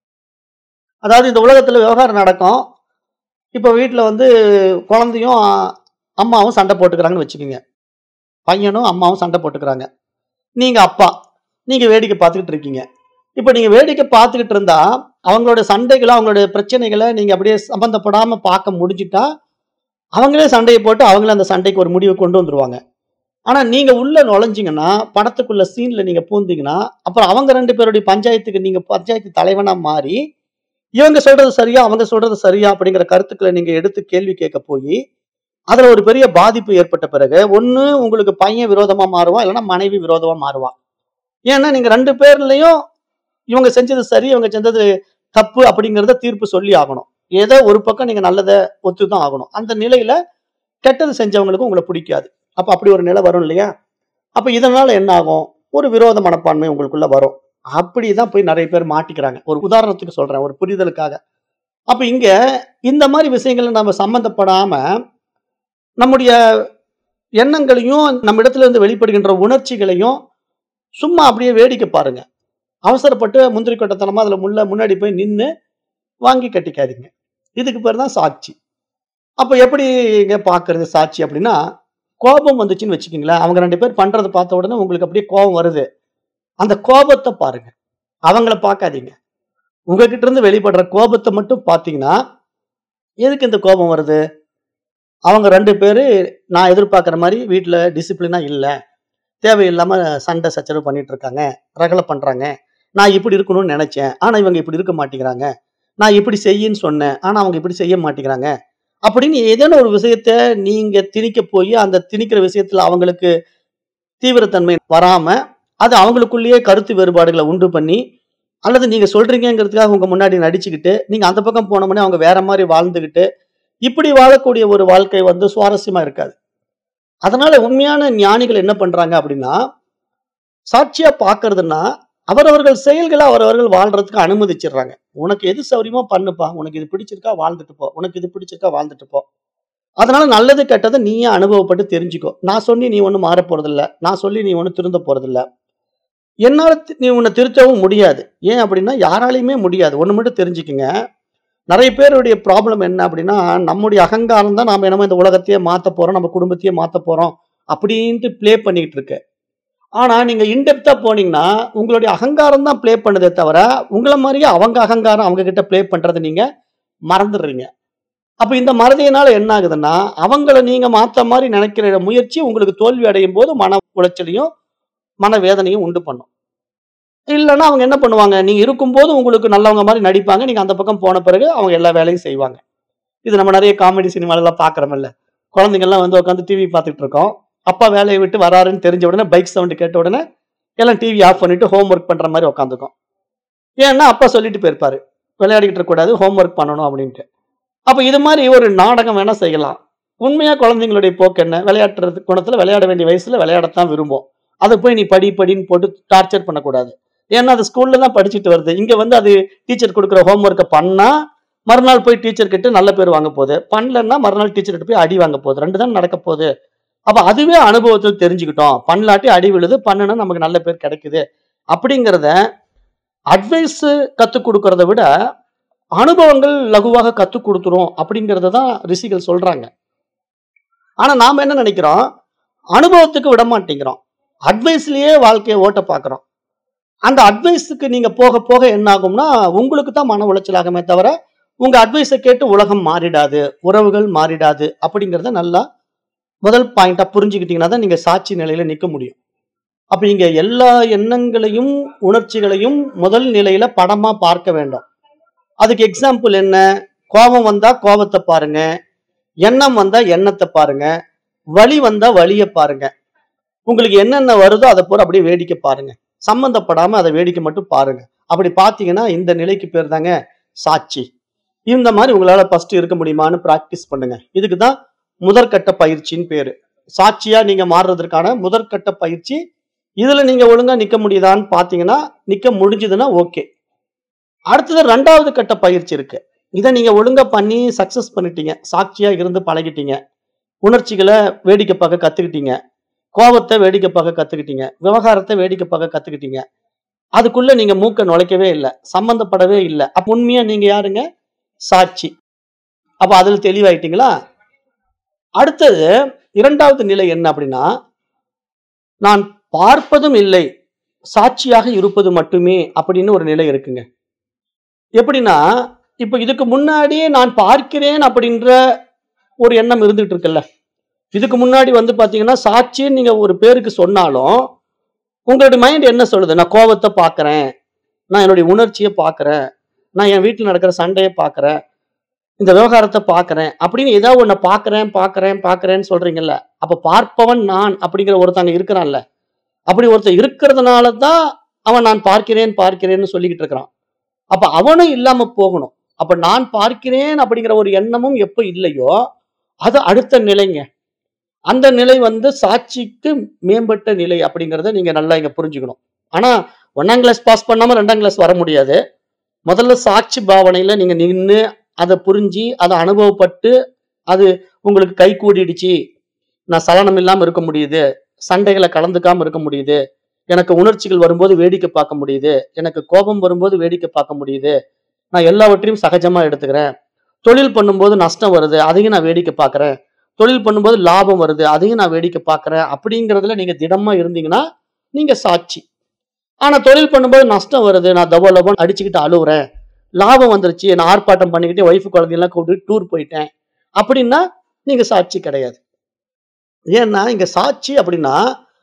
S1: அதாவது இந்த உலகத்துல விவகாரம் நடக்கும் இப்ப வீட்டுல வந்து குழந்தையும் அ- அம்மாவும் சண்டை போட்டுக்கிறாங்கன்னு வச்சுக்கோங்க பையனும் அம்மாவும் சண்டை போட்டுக்கிறாங்க நீங்க அப்பா நீங்க வேடிக்கை பார்த்துக்கிட்டு இருக்கீங்க இப்ப நீங்க வேடிக்கை பார்த்துக்கிட்டு இருந்தா அவங்களோட சண்டைகளை அவங்களுடைய பிரச்சனைகளை நீங்க அப்படியே சம்பந்தப்படாம பார்க்க முடிஞ்சிட்டா அவங்களே சண்டையை போட்டு அவங்களே அந்த சண்டைக்கு ஒரு முடிவை கொண்டு வந்துருவாங்க ஆனா நீங்க உள்ள நுழைஞ்சீங்கன்னா படத்துக்குள்ள சீன்ல நீங்க பூந்தீங்கன்னா அப்புறம் அவங்க ரெண்டு பேருடைய பஞ்சாயத்துக்கு நீங்க பஞ்சாயத்து தலைவனா மாறி இவங்க சொல்றது சரியா அவங்க சொல்றது சரியா அப்படிங்கிற கருத்துக்களை நீங்க எடுத்து கேள்வி கேட்க போய் அதுல ஒரு பெரிய பாதிப்பு ஏற்பட்ட பிறகு ஒண்ணு உங்களுக்கு பையன் விரோதமா மாறுவான் இல்லைன்னா மனைவி விரோதமா மாறுவான் ஏன்னா நீங்க ரெண்டு பேர்லயும் இவங்க செஞ்சது சரி இவங்க செஞ்சது தப்பு அப்படிங்கறத தீர்ப்பு சொல்லி ஆகணும் ஏதோ ஒரு பக்கம் நீங்க நல்லதை ஒத்துதான் ஆகணும் அந்த நிலையில கெட்டது செஞ்சவங்களுக்கு உங்களை பிடிக்காது அப்ப அப்படி ஒரு நிலை வரும் இல்லையா அப்ப இதனால என்ன ஆகும் ஒரு விரோத மனப்பான்மை உங்களுக்குள்ள வரும் அப்படிதான் போய் நிறைய பேர் மாட்டிக்கிறாங்க ஒரு உதாரணத்துக்கு சொல்றேன் ஒரு புரிதலுக்காக அப்ப இங்க இந்த மாதிரி விஷயங்களை நம்ம சம்பந்தப்படாம நம்முடைய எண்ணங்களையும் நம்ம இடத்துல இருந்து வெளிப்படுகின்ற உணர்ச்சிகளையும் சும்மா அப்படியே வேடிக்கை பாருங்க அவசரப்பட்டு முந்திரி கொட்டத்தனமா அதுல முள்ள முன்னாடி போய் நின்னு வாங்கி கட்டிக்காதீங்க இதுக்கு பேர் தான் சாட்சி அப்ப எப்படி இங்க பாக்குறது சாட்சி அப்படின்னா கோபம் வந்துச்சுன்னு வச்சுக்கீங்களேன் அவங்க ரெண்டு பேர் பண்றதை பார்த்த உடனே உங்களுக்கு அப்படியே கோபம் வருது அந்த கோபத்தை பாருங்க அவங்கள பார்க்காதீங்க உங்ககிட்ட இருந்து வெளிப்படுற கோபத்தை மட்டும் பார்த்தீங்கன்னா எதுக்கு இந்த கோபம் வருது அவங்க ரெண்டு பேரு நான் எதிர்பார்க்குற மாதிரி வீட்டில் டிசிப்ளினா இல்லை தேவையில்லாம சண்டை சச்சரவு பண்ணிட்டு இருக்காங்க ரகலை பண்றாங்க நான் இப்படி இருக்கணும்னு நினைச்சேன் ஆனா இவங்க இப்படி இருக்க மாட்டேங்கிறாங்க நான் இப்படி செய்யின்னு சொன்னேன் ஆனா அவங்க இப்படி செய்ய மாட்டேங்கிறாங்க அப்படின்னு ஏதேனும் ஒரு விஷயத்த நீங்க திணிக்க போய் அந்த திணிக்கிற விஷயத்துல அவங்களுக்கு தீவிரத்தன்மை வராம அது அவங்களுக்குள்ளேயே கருத்து வேறுபாடுகளை உண்டு பண்ணி அல்லது நீங்க சொல்றீங்கங்கிறதுக்காக உங்க முன்னாடி நடிச்சுக்கிட்டு நீங்க அந்த பக்கம் போனோம்னே அவங்க வேற மாதிரி வாழ்ந்துகிட்டு இப்படி வாழக்கூடிய ஒரு வாழ்க்கை வந்து சுவாரஸ்யமா இருக்காது அதனால உண்மையான ஞானிகள் என்ன பண்றாங்க அப்படின்னா சாட்சியா பார்க்கறதுன்னா அவரவர்கள் செயல்களை அவரவர்கள் வாழ்றதுக்கு அனுமதிச்சிடுறாங்க உனக்கு எது சௌரியமோ பண்ணுப்பா உனக்கு இது பிடிச்சிருக்கா வாழ்ந்துட்டு போ உனக்கு இது பிடிச்சிருக்கா வாழ்ந்துட்டு போ அதனால நல்லது கெட்டதை நீயே அனுபவப்பட்டு தெரிஞ்சுக்கோ நான் சொல்லி நீ ஒன்றும் மாற போறதில்ல நான் சொல்லி நீ ஒன்றும் திருந்த போறதில்ல என்னால தி- நீ உன்னை திருத்தவும் முடியாது ஏன் அப்படின்னா யாராலையுமே முடியாது ஒண்ணு மட்டும் தெரிஞ்சுக்குங்க நிறைய பேருடைய ப்ராப்ளம் என்ன அப்படின்னா நம்முடைய அகங்காரம் தான் நாம என்னமோ இந்த உலகத்தையே மாத்த போறோம் நம்ம குடும்பத்தையே மாத்த போறோம் அப்படின்ட்டு ப்ளே பண்ணிட்டு இருக்கு ஆனா நீங்க இன்டெப்தா போனீங்கன்னா உங்களுடைய அகங்காரம் தான் ப்ளே பண்ணுதே தவிர உங்களை மாதிரியே அவங்க அகங்காரம் அவங்க கிட்ட ப்ளே பண்றதை நீங்க மறந்துடுறீங்க அப்ப இந்த மறதியினால என்ன ஆகுதுன்னா அவங்கள நீங்க மாத்த மாதிரி நினைக்கிற முயற்சி உங்களுக்கு தோல்வி அடையும் போது மன உளைச்சலையும் மன வேதனையும் உண்டு பண்ணும் இல்லைன்னா அவங்க என்ன பண்ணுவாங்க நீங்க இருக்கும்போது உங்களுக்கு நல்லவங்க மாதிரி நடிப்பாங்க நீங்க அந்த பக்கம் போன பிறகு அவங்க எல்லா வேலையும் செய்வாங்க இது நம்ம நிறைய காமெடி சினிமாலெல்லாம் பார்க்குறோம்ல குழந்தைங்கள்லாம் வந்து உட்காந்து டிவி பார்த்துட்டு இருக்கோம் அப்பா வேலையை விட்டு வராருன்னு தெரிஞ்ச உடனே பைக் சவுண்டு கேட்ட உடனே எல்லாம் டிவி ஆஃப் பண்ணிட்டு ஹோம் ஒர்க் பண்ற மாதிரி உட்காந்துக்கும் ஏன்னா அப்பா சொல்லிட்டு போயிருப்பாரு விளையாடிக்கிட்டு இருக்கக்கூடாது ஹோம் ஒர்க் பண்ணணும் அப்படின்ட்டு அப்ப இது மாதிரி ஒரு நாடகம் வேணா செய்யலாம் உண்மையா குழந்தைங்களுடைய போக்கு என்ன விளையாடுறது குணத்துல விளையாட வேண்டிய வயசுல விளையாடத்தான் விரும்பும் அதை போய் நீ படி படின்னு போட்டு டார்ச்சர் பண்ணக்கூடாது ஏன்னா அது ஸ்கூல்ல தான் படிச்சுட்டு வருது இங்க வந்து அது டீச்சர் கொடுக்குற ஹோம் ஒர்க்கை பண்ணா மறுநாள் போய் டீச்சர் கிட்ட நல்ல பேர் வாங்க போகுது பண்ணலன்னா மறுநாள் டீச்சர் கிட்ட போய் அடி வாங்க போகுது ரெண்டு தான் நடக்க போகுது அப்ப அதுவே அனுபவத்தில் தெரிஞ்சுக்கிட்டோம் பண்ணலாட்டி அடி விழுது பண்ணுனா நமக்கு நல்ல பேர் கிடைக்குது அப்படிங்கிறத அட்வைஸ் கத்துக் கொடுக்கறத விட அனுபவங்கள் லகுவாக கத்துக் கொடுத்துரும் அப்படிங்கறத தான் ரிஷிகள் சொல்றாங்க ஆனா நாம என்ன நினைக்கிறோம் அனுபவத்துக்கு விட மாட்டேங்கிறோம் அட்வைஸ்லயே வாழ்க்கையை ஓட்ட பார்க்கறோம் அந்த அட்வைஸுக்கு நீங்க போக போக என்ன ஆகும்னா உங்களுக்கு தான் மன உளைச்சலாகுமே தவிர உங்க அட்வைஸை கேட்டு உலகம் மாறிடாது உறவுகள் மாறிடாது அப்படிங்கறத நல்லா முதல் பாயிண்டா புரிஞ்சுக்கிட்டீங்கன்னா தான் நீங்க சாட்சி நிலையில நிக்க முடியும் அப்ப இங்க எல்லா எண்ணங்களையும் உணர்ச்சிகளையும் முதல் நிலையில படமா பார்க்க வேண்டும் அதுக்கு எக்ஸாம்பிள் என்ன கோபம் வந்தா கோபத்தை பாருங்க எண்ணம் வந்தா எண்ணத்தை பாருங்க வலி வந்தா வலியை பாருங்க உங்களுக்கு என்னென்ன வருதோ அதை பூரா அப்படியே வேடிக்கை பாருங்க சம்பந்தப்படாம அதை வேடிக்கை மட்டும் பாருங்க அப்படி பார்த்தீங்கன்னா இந்த நிலைக்கு பேர் தாங்க சாட்சி இந்த மாதிரி உங்களால ஃபர்ஸ்ட் இருக்க முடியுமான்னு பிராக்டிஸ் பண்ணுங்க இதுக்கு தான் முதற்கட்ட பயிற்சின்னு பேரு சாட்சியா நீங்க மாறுறதுக்கான முதற்கட்ட பயிற்சி இதுல நீங்க ஒழுங்கா நிக்க முடியுதான்னு பாத்தீங்கன்னா நிக்க முடிஞ்சதுன்னா ஓகே அடுத்தது ரெண்டாவது கட்ட பயிற்சி இருக்கு இதை நீங்க ஒழுங்கா பண்ணி சக்சஸ் பண்ணிட்டீங்க சாட்சியா இருந்து பழகிட்டீங்க உணர்ச்சிகளை வேடிக்கை பார்க்க கத்துக்கிட்டீங்க கோபத்தை வேடிக்கை பார்க்க கத்துக்கிட்டீங்க விவகாரத்தை வேடிக்கை பார்க்க கத்துக்கிட்டீங்க அதுக்குள்ள நீங்க மூக்க நுழைக்கவே இல்லை சம்பந்தப்படவே இல்லை அப்ப உண்மையா நீங்க யாருங்க சாட்சி அப்ப அதுல தெளிவாயிட்டீங்களா அடுத்தது இரண்டாவது நிலை என்ன அப்படின்னா நான் பார்ப்பதும் இல்லை சாட்சியாக இருப்பது மட்டுமே அப்படின்னு ஒரு நிலை இருக்குங்க எப்படின்னா இப்ப இதுக்கு முன்னாடியே நான் பார்க்கிறேன் அப்படின்ற ஒரு எண்ணம் இருந்துட்டு இருக்குல்ல இதுக்கு முன்னாடி வந்து பாத்தீங்கன்னா சாட்சின்னு நீங்க ஒரு பேருக்கு சொன்னாலும் உங்களுடைய மைண்ட் என்ன சொல்லுது நான் கோபத்தை பார்க்கறேன் நான் என்னுடைய உணர்ச்சியை பார்க்கறேன் நான் என் வீட்டில் நடக்கிற சண்டையை பார்க்கறேன் இந்த விவகாரத்தை பார்க்கறேன் அப்படின்னு ஏதாவது ஒண்ணு பார்க்கறேன் பார்க்கறேன் பார்க்கறேன்னு சொல்றீங்கல்ல அப்ப பார்ப்பவன் நான் அப்படிங்கிற ஒருத்தங்க இருக்கிறான்ல அப்படி ஒருத்தன் இருக்கிறதுனால தான் அவன் நான் பார்க்கிறேன் பார்க்கிறேன்னு சொல்லிக்கிட்டு இருக்கிறான் அப்ப அவனும் இல்லாம போகணும் அப்ப நான் பார்க்கிறேன் அப்படிங்கிற ஒரு எண்ணமும் எப்ப இல்லையோ அது அடுத்த நிலைங்க அந்த நிலை வந்து சாட்சிக்கு மேம்பட்ட நிலை அப்படிங்கறத நீங்க நல்லா இங்க புரிஞ்சுக்கணும் ஆனா ஒன்னாம் கிளாஸ் பாஸ் பண்ணாம ரெண்டாம் கிளாஸ் வர முடியாது முதல்ல சாட்சி பாவனையில நீங்க நின்று அதை புரிஞ்சு அதை அனுபவப்பட்டு அது உங்களுக்கு கை கூடிடுச்சு நான் சலனம் இல்லாம இருக்க முடியுது சண்டைகளை கலந்துக்காம இருக்க முடியுது எனக்கு உணர்ச்சிகள் வரும்போது வேடிக்கை பார்க்க முடியுது எனக்கு கோபம் வரும்போது வேடிக்கை பார்க்க முடியுது நான் எல்லாவற்றையும் சகஜமா எடுத்துக்கிறேன் தொழில் பண்ணும்போது நஷ்டம் வருது அதையும் நான் வேடிக்கை பார்க்கறேன் தொழில் பண்ணும்போது லாபம் வருது அதையும் நான் வேடிக்கை பார்க்கறேன் அப்படிங்கறதுல நீங்க திடமா இருந்தீங்கன்னா நீங்க சாட்சி ஆனா தொழில் பண்ணும்போது நஷ்டம் வருது நான் தபோ லபோன்னு அடிச்சுக்கிட்டு அழுவுறேன் லாபம் வந்துருச்சு நான் ஆர்ப்பாட்டம் பண்ணிக்கிட்டு ஒய்ஃபு குழந்தைங்களாம் கூப்பிட்டு டூர் போயிட்டேன் அப்படின்னா நீங்க சாட்சி கிடையாது ஏன்னா இங்க சாட்சி அப்படின்னா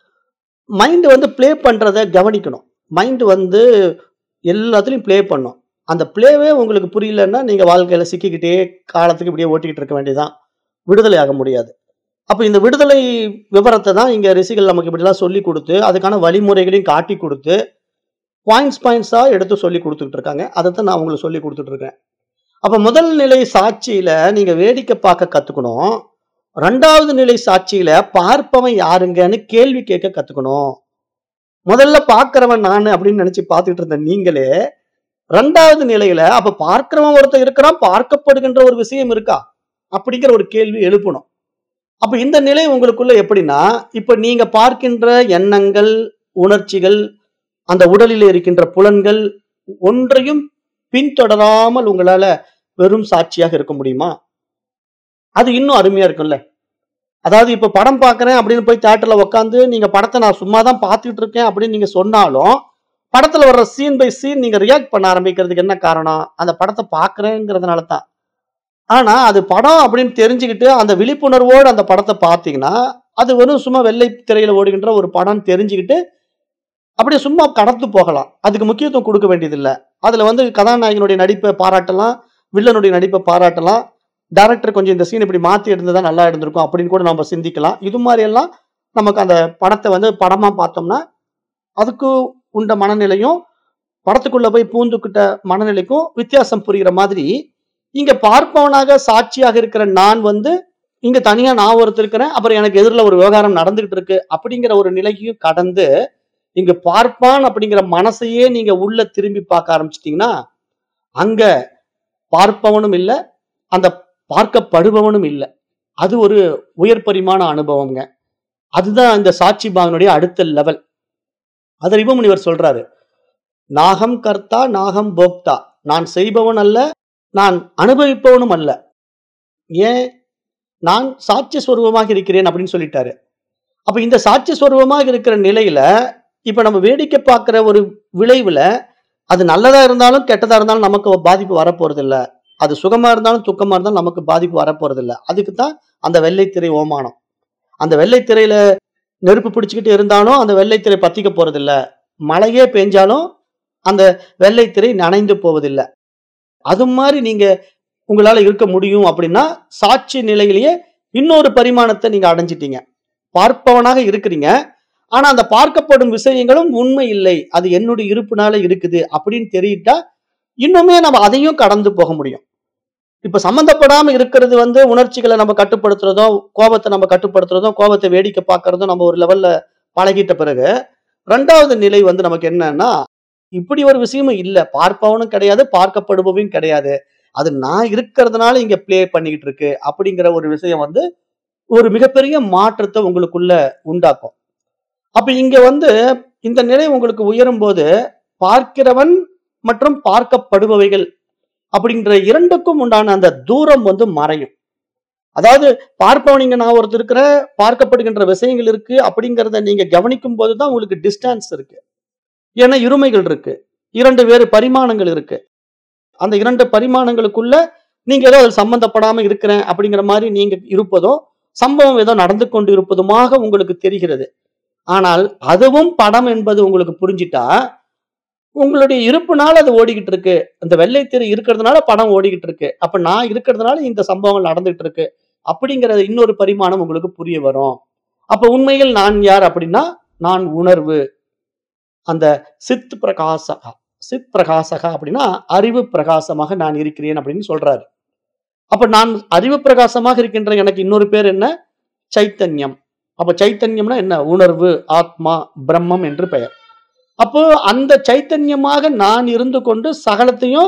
S1: மைண்ட் வந்து ப்ளே பண்றத கவனிக்கணும் மைண்ட் வந்து எல்லாத்துலயும் ப்ளே பண்ணும் அந்த ப்ளேவே உங்களுக்கு புரியலன்னா நீங்க வாழ்க்கையில சிக்கிக்கிட்டே காலத்துக்கு இப்படியே ஓட்டிக்கிட்டு இருக்க வேண்டியதுதான் விடுதலை ஆக முடியாது அப்ப இந்த விடுதலை விவரத்தை தான் இங்க ரிஷிகள் நமக்கு இப்படிலாம் சொல்லி கொடுத்து அதுக்கான வழிமுறைகளையும் காட்டி கொடுத்து பாயிண்ட்ஸ் பாயிண்ட்ஸா எடுத்து சொல்லி கொடுத்துட்டு இருக்காங்க அதை தான் நான் உங்களுக்கு சொல்லி கொடுத்துட்டு இருக்கேன் அப்ப முதல் நிலை சாட்சியில நீங்க வேடிக்கை பார்க்க கத்துக்கணும் ரெண்டாவது நிலை சாட்சியில பார்ப்பவன் யாருங்கன்னு கேள்வி கேட்க கத்துக்கணும் முதல்ல பார்க்கிறவன் நான் அப்படின்னு நினைச்சு பார்த்துட்டு இருந்த நீங்களே ரெண்டாவது நிலையில அப்ப பார்க்கிறவன் ஒருத்தன் இருக்கிறான் பார்க்கப்படுகின்ற ஒரு விஷயம் இருக்கா அப்படிங்கிற ஒரு கேள்வி எழுப்பணும் அப்ப இந்த நிலை உங்களுக்குள்ள எப்படின்னா இப்ப நீங்க பார்க்கின்ற எண்ணங்கள் உணர்ச்சிகள் அந்த உடலில் இருக்கின்ற புலன்கள் ஒன்றையும் பின்தொடராமல் உங்களால வெறும் சாட்சியாக இருக்க முடியுமா அது இன்னும் அருமையா இருக்கும்ல அதாவது இப்ப படம் பார்க்கறேன் அப்படின்னு போய் தியேட்டர்ல உட்காந்து நீங்க படத்தை நான் சும்மா தான் பார்த்துட்டு இருக்கேன் அப்படின்னு நீங்க சொன்னாலும் படத்துல வர்ற சீன் பை சீன் நீங்க ரியாக்ட் பண்ண ஆரம்பிக்கிறதுக்கு என்ன காரணம் அந்த படத்தை பார்க்கறேங்கிறதுனால தான் ஆனா அது படம் அப்படின்னு தெரிஞ்சுக்கிட்டு அந்த விழிப்புணர்வோடு அந்த படத்தை பார்த்தீங்கன்னா அது வெறும் சும்மா வெள்ளை திரையில ஓடுகின்ற ஒரு படம் தெரிஞ்சுக்கிட்டு அப்படியே சும்மா கடந்து போகலாம் அதுக்கு முக்கியத்துவம் கொடுக்க வேண்டியதில்லை அதுல வந்து கதாநாயகனுடைய நடிப்பை பாராட்டலாம் வில்லனுடைய நடிப்பை பாராட்டலாம் டைரக்டர் கொஞ்சம் இந்த சீன் இப்படி மாத்தி இருந்ததா நல்லா இருந்திருக்கும் அப்படின்னு கூட நம்ம சிந்திக்கலாம் இது மாதிரி எல்லாம் நமக்கு அந்த படத்தை வந்து படமா பார்த்தோம்னா அதுக்கு உண்ட மனநிலையும் படத்துக்குள்ள போய் பூந்துக்கிட்ட மனநிலைக்கும் வித்தியாசம் புரிகிற மாதிரி இங்க பார்ப்பவனாக சாட்சியாக இருக்கிற நான் வந்து இங்க தனியா நான் ஒருத்தர் இருக்கிறேன் அப்புறம் எனக்கு எதிரில் ஒரு விவகாரம் நடந்துகிட்டு இருக்கு அப்படிங்கிற ஒரு நிலையையும் கடந்து இங்க பார்ப்பான் அப்படிங்கிற மனசையே நீங்க உள்ள திரும்பி பார்க்க ஆரம்பிச்சிட்டீங்கன்னா அங்க பார்ப்பவனும் இல்லை அந்த பார்க்கப்படுபவனும் இல்லை அது ஒரு உயர் பரிமாண அனுபவம்ங்க அதுதான் இந்த சாட்சி பாகனுடைய அடுத்த லெவல் அதை ரிபமுனிவர் சொல்றாரு நாகம் கர்த்தா நாகம் போக்தா நான் செய்பவன் அல்ல நான் அனுபவிப்பவனும் அல்ல ஏன் நான் சாட்சி ஸ்வரூபமாக இருக்கிறேன் அப்படின்னு சொல்லிட்டாரு அப்ப இந்த சாட்சி ஸ்வரூபமாக இருக்கிற நிலையில இப்ப நம்ம வேடிக்கை பார்க்கிற ஒரு விளைவுல அது நல்லதா இருந்தாலும் கெட்டதா இருந்தாலும் நமக்கு பாதிப்பு வரப்போறது இல்ல அது சுகமா இருந்தாலும் துக்கமா இருந்தாலும் நமக்கு பாதிப்பு வரப்போறது இல்ல அதுக்கு தான் அந்த வெள்ளைத்திரை ஓமானம் அந்த வெள்ளைத்திரையில நெருப்பு பிடிச்சுக்கிட்டு இருந்தாலும் அந்த வெள்ளைத்திரை பத்திக்க போறது இல்ல மழையே பெஞ்சாலும் அந்த வெள்ளைத்திரை நனைந்து போவதில்லை அது மாதிரி நீங்க உங்களால இருக்க முடியும் அப்படின்னா சாட்சி நிலையிலேயே இன்னொரு பரிமாணத்தை நீங்க அடைஞ்சிட்டீங்க பார்ப்பவனாக இருக்கிறீங்க ஆனா அந்த பார்க்கப்படும் விஷயங்களும் உண்மை இல்லை அது என்னுடைய இருப்புனால இருக்குது அப்படின்னு தெரியிட்டா இன்னுமே நம்ம அதையும் கடந்து போக முடியும் இப்ப சம்பந்தப்படாம இருக்கிறது வந்து உணர்ச்சிகளை நம்ம கட்டுப்படுத்துறதும் கோபத்தை நம்ம கட்டுப்படுத்துறதும் கோபத்தை வேடிக்கை பார்க்கறதும் நம்ம ஒரு லெவல்ல பழகிட்ட பிறகு ரெண்டாவது நிலை வந்து நமக்கு என்னன்னா இப்படி ஒரு விஷயமும் இல்ல பார்ப்பவனும் கிடையாது பார்க்கப்படுபவையும் கிடையாது அது நான் இருக்கிறதுனால இங்க ப்ளே பண்ணிக்கிட்டு இருக்கு அப்படிங்கிற ஒரு விஷயம் வந்து ஒரு மிகப்பெரிய மாற்றத்தை உங்களுக்குள்ள உண்டாக்கும் அப்ப இங்க வந்து இந்த நிலை உங்களுக்கு உயரும் போது பார்க்கிறவன் மற்றும் பார்க்கப்படுபவைகள் அப்படின்ற இரண்டுக்கும் உண்டான அந்த தூரம் வந்து மறையும் அதாவது பார்ப்பவனிங்க நான் ஒருத்தர் இருக்கிற பார்க்கப்படுகின்ற விஷயங்கள் இருக்கு அப்படிங்கிறத நீங்க கவனிக்கும் போதுதான் உங்களுக்கு டிஸ்டன்ஸ் இருக்கு ஏன்னா இருமைகள் இருக்கு இரண்டு வேறு பரிமாணங்கள் இருக்கு அந்த இரண்டு பரிமாணங்களுக்குள்ள நீங்க ஏதோ அதில் சம்பந்தப்படாம இருக்கிறேன் அப்படிங்கிற மாதிரி நீங்க இருப்பதும் சம்பவம் ஏதோ நடந்து கொண்டு இருப்பதுமாக உங்களுக்கு தெரிகிறது ஆனால் அதுவும் படம் என்பது உங்களுக்கு புரிஞ்சிட்டா உங்களுடைய இருப்புனால அது ஓடிக்கிட்டு இருக்கு அந்த வெள்ளைத்திரை இருக்கிறதுனால படம் ஓடிக்கிட்டு இருக்கு அப்ப நான் இருக்கிறதுனால இந்த சம்பவங்கள் நடந்துட்டு இருக்கு அப்படிங்கிற இன்னொரு பரிமாணம் உங்களுக்கு புரிய வரும் அப்ப உண்மையில் நான் யார் அப்படின்னா நான் உணர்வு அந்த சித் பிரகாசகா சித் பிரகாசகா அப்படின்னா அறிவு பிரகாசமாக நான் இருக்கிறேன் அப்படின்னு சொல்றாரு அப்ப நான் அறிவு பிரகாசமாக இருக்கின்ற எனக்கு இன்னொரு பேர் என்ன சைத்தன்யம் அப்ப சைத்தன்யம்னா என்ன உணர்வு ஆத்மா பிரம்மம் என்று பெயர் அப்போ அந்த சைத்தன்யமாக நான் இருந்து கொண்டு சகலத்தையும்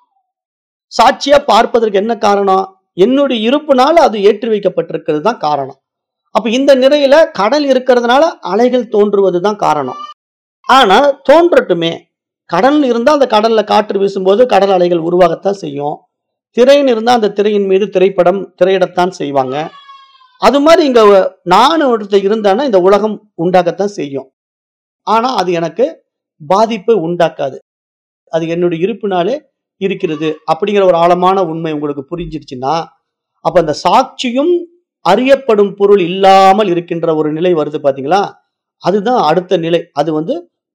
S1: சாட்சியா பார்ப்பதற்கு என்ன காரணம் என்னுடைய இருப்புனால அது ஏற்றி வைக்கப்பட்டிருக்கிறது தான் காரணம் அப்ப இந்த நிலையில கடல் இருக்கிறதுனால அலைகள் தோன்றுவது தான் காரணம் ஆனா தோன்றட்டுமே கடல் இருந்தா அந்த கடல்ல காற்று வீசும்போது கடல் அலைகள் உருவாகத்தான் செய்யும் திரையின் இருந்தா அந்த திரையின் மீது திரைப்படம் திரையிடத்தான் செய்வாங்க அது மாதிரி இங்க நான் ஒருத்தர் இருந்தானா இந்த உலகம் உண்டாகத்தான் செய்யும் ஆனா அது எனக்கு பாதிப்பை உண்டாக்காது அது என்னுடைய இருப்பினாலே இருக்கிறது அப்படிங்கிற ஒரு ஆழமான உண்மை உங்களுக்கு புரிஞ்சிருச்சுன்னா அப்ப அந்த சாட்சியும் அறியப்படும் பொருள் இல்லாமல் இருக்கின்ற ஒரு நிலை வருது பாத்தீங்களா அதுதான் அடுத்த நிலை அது வந்து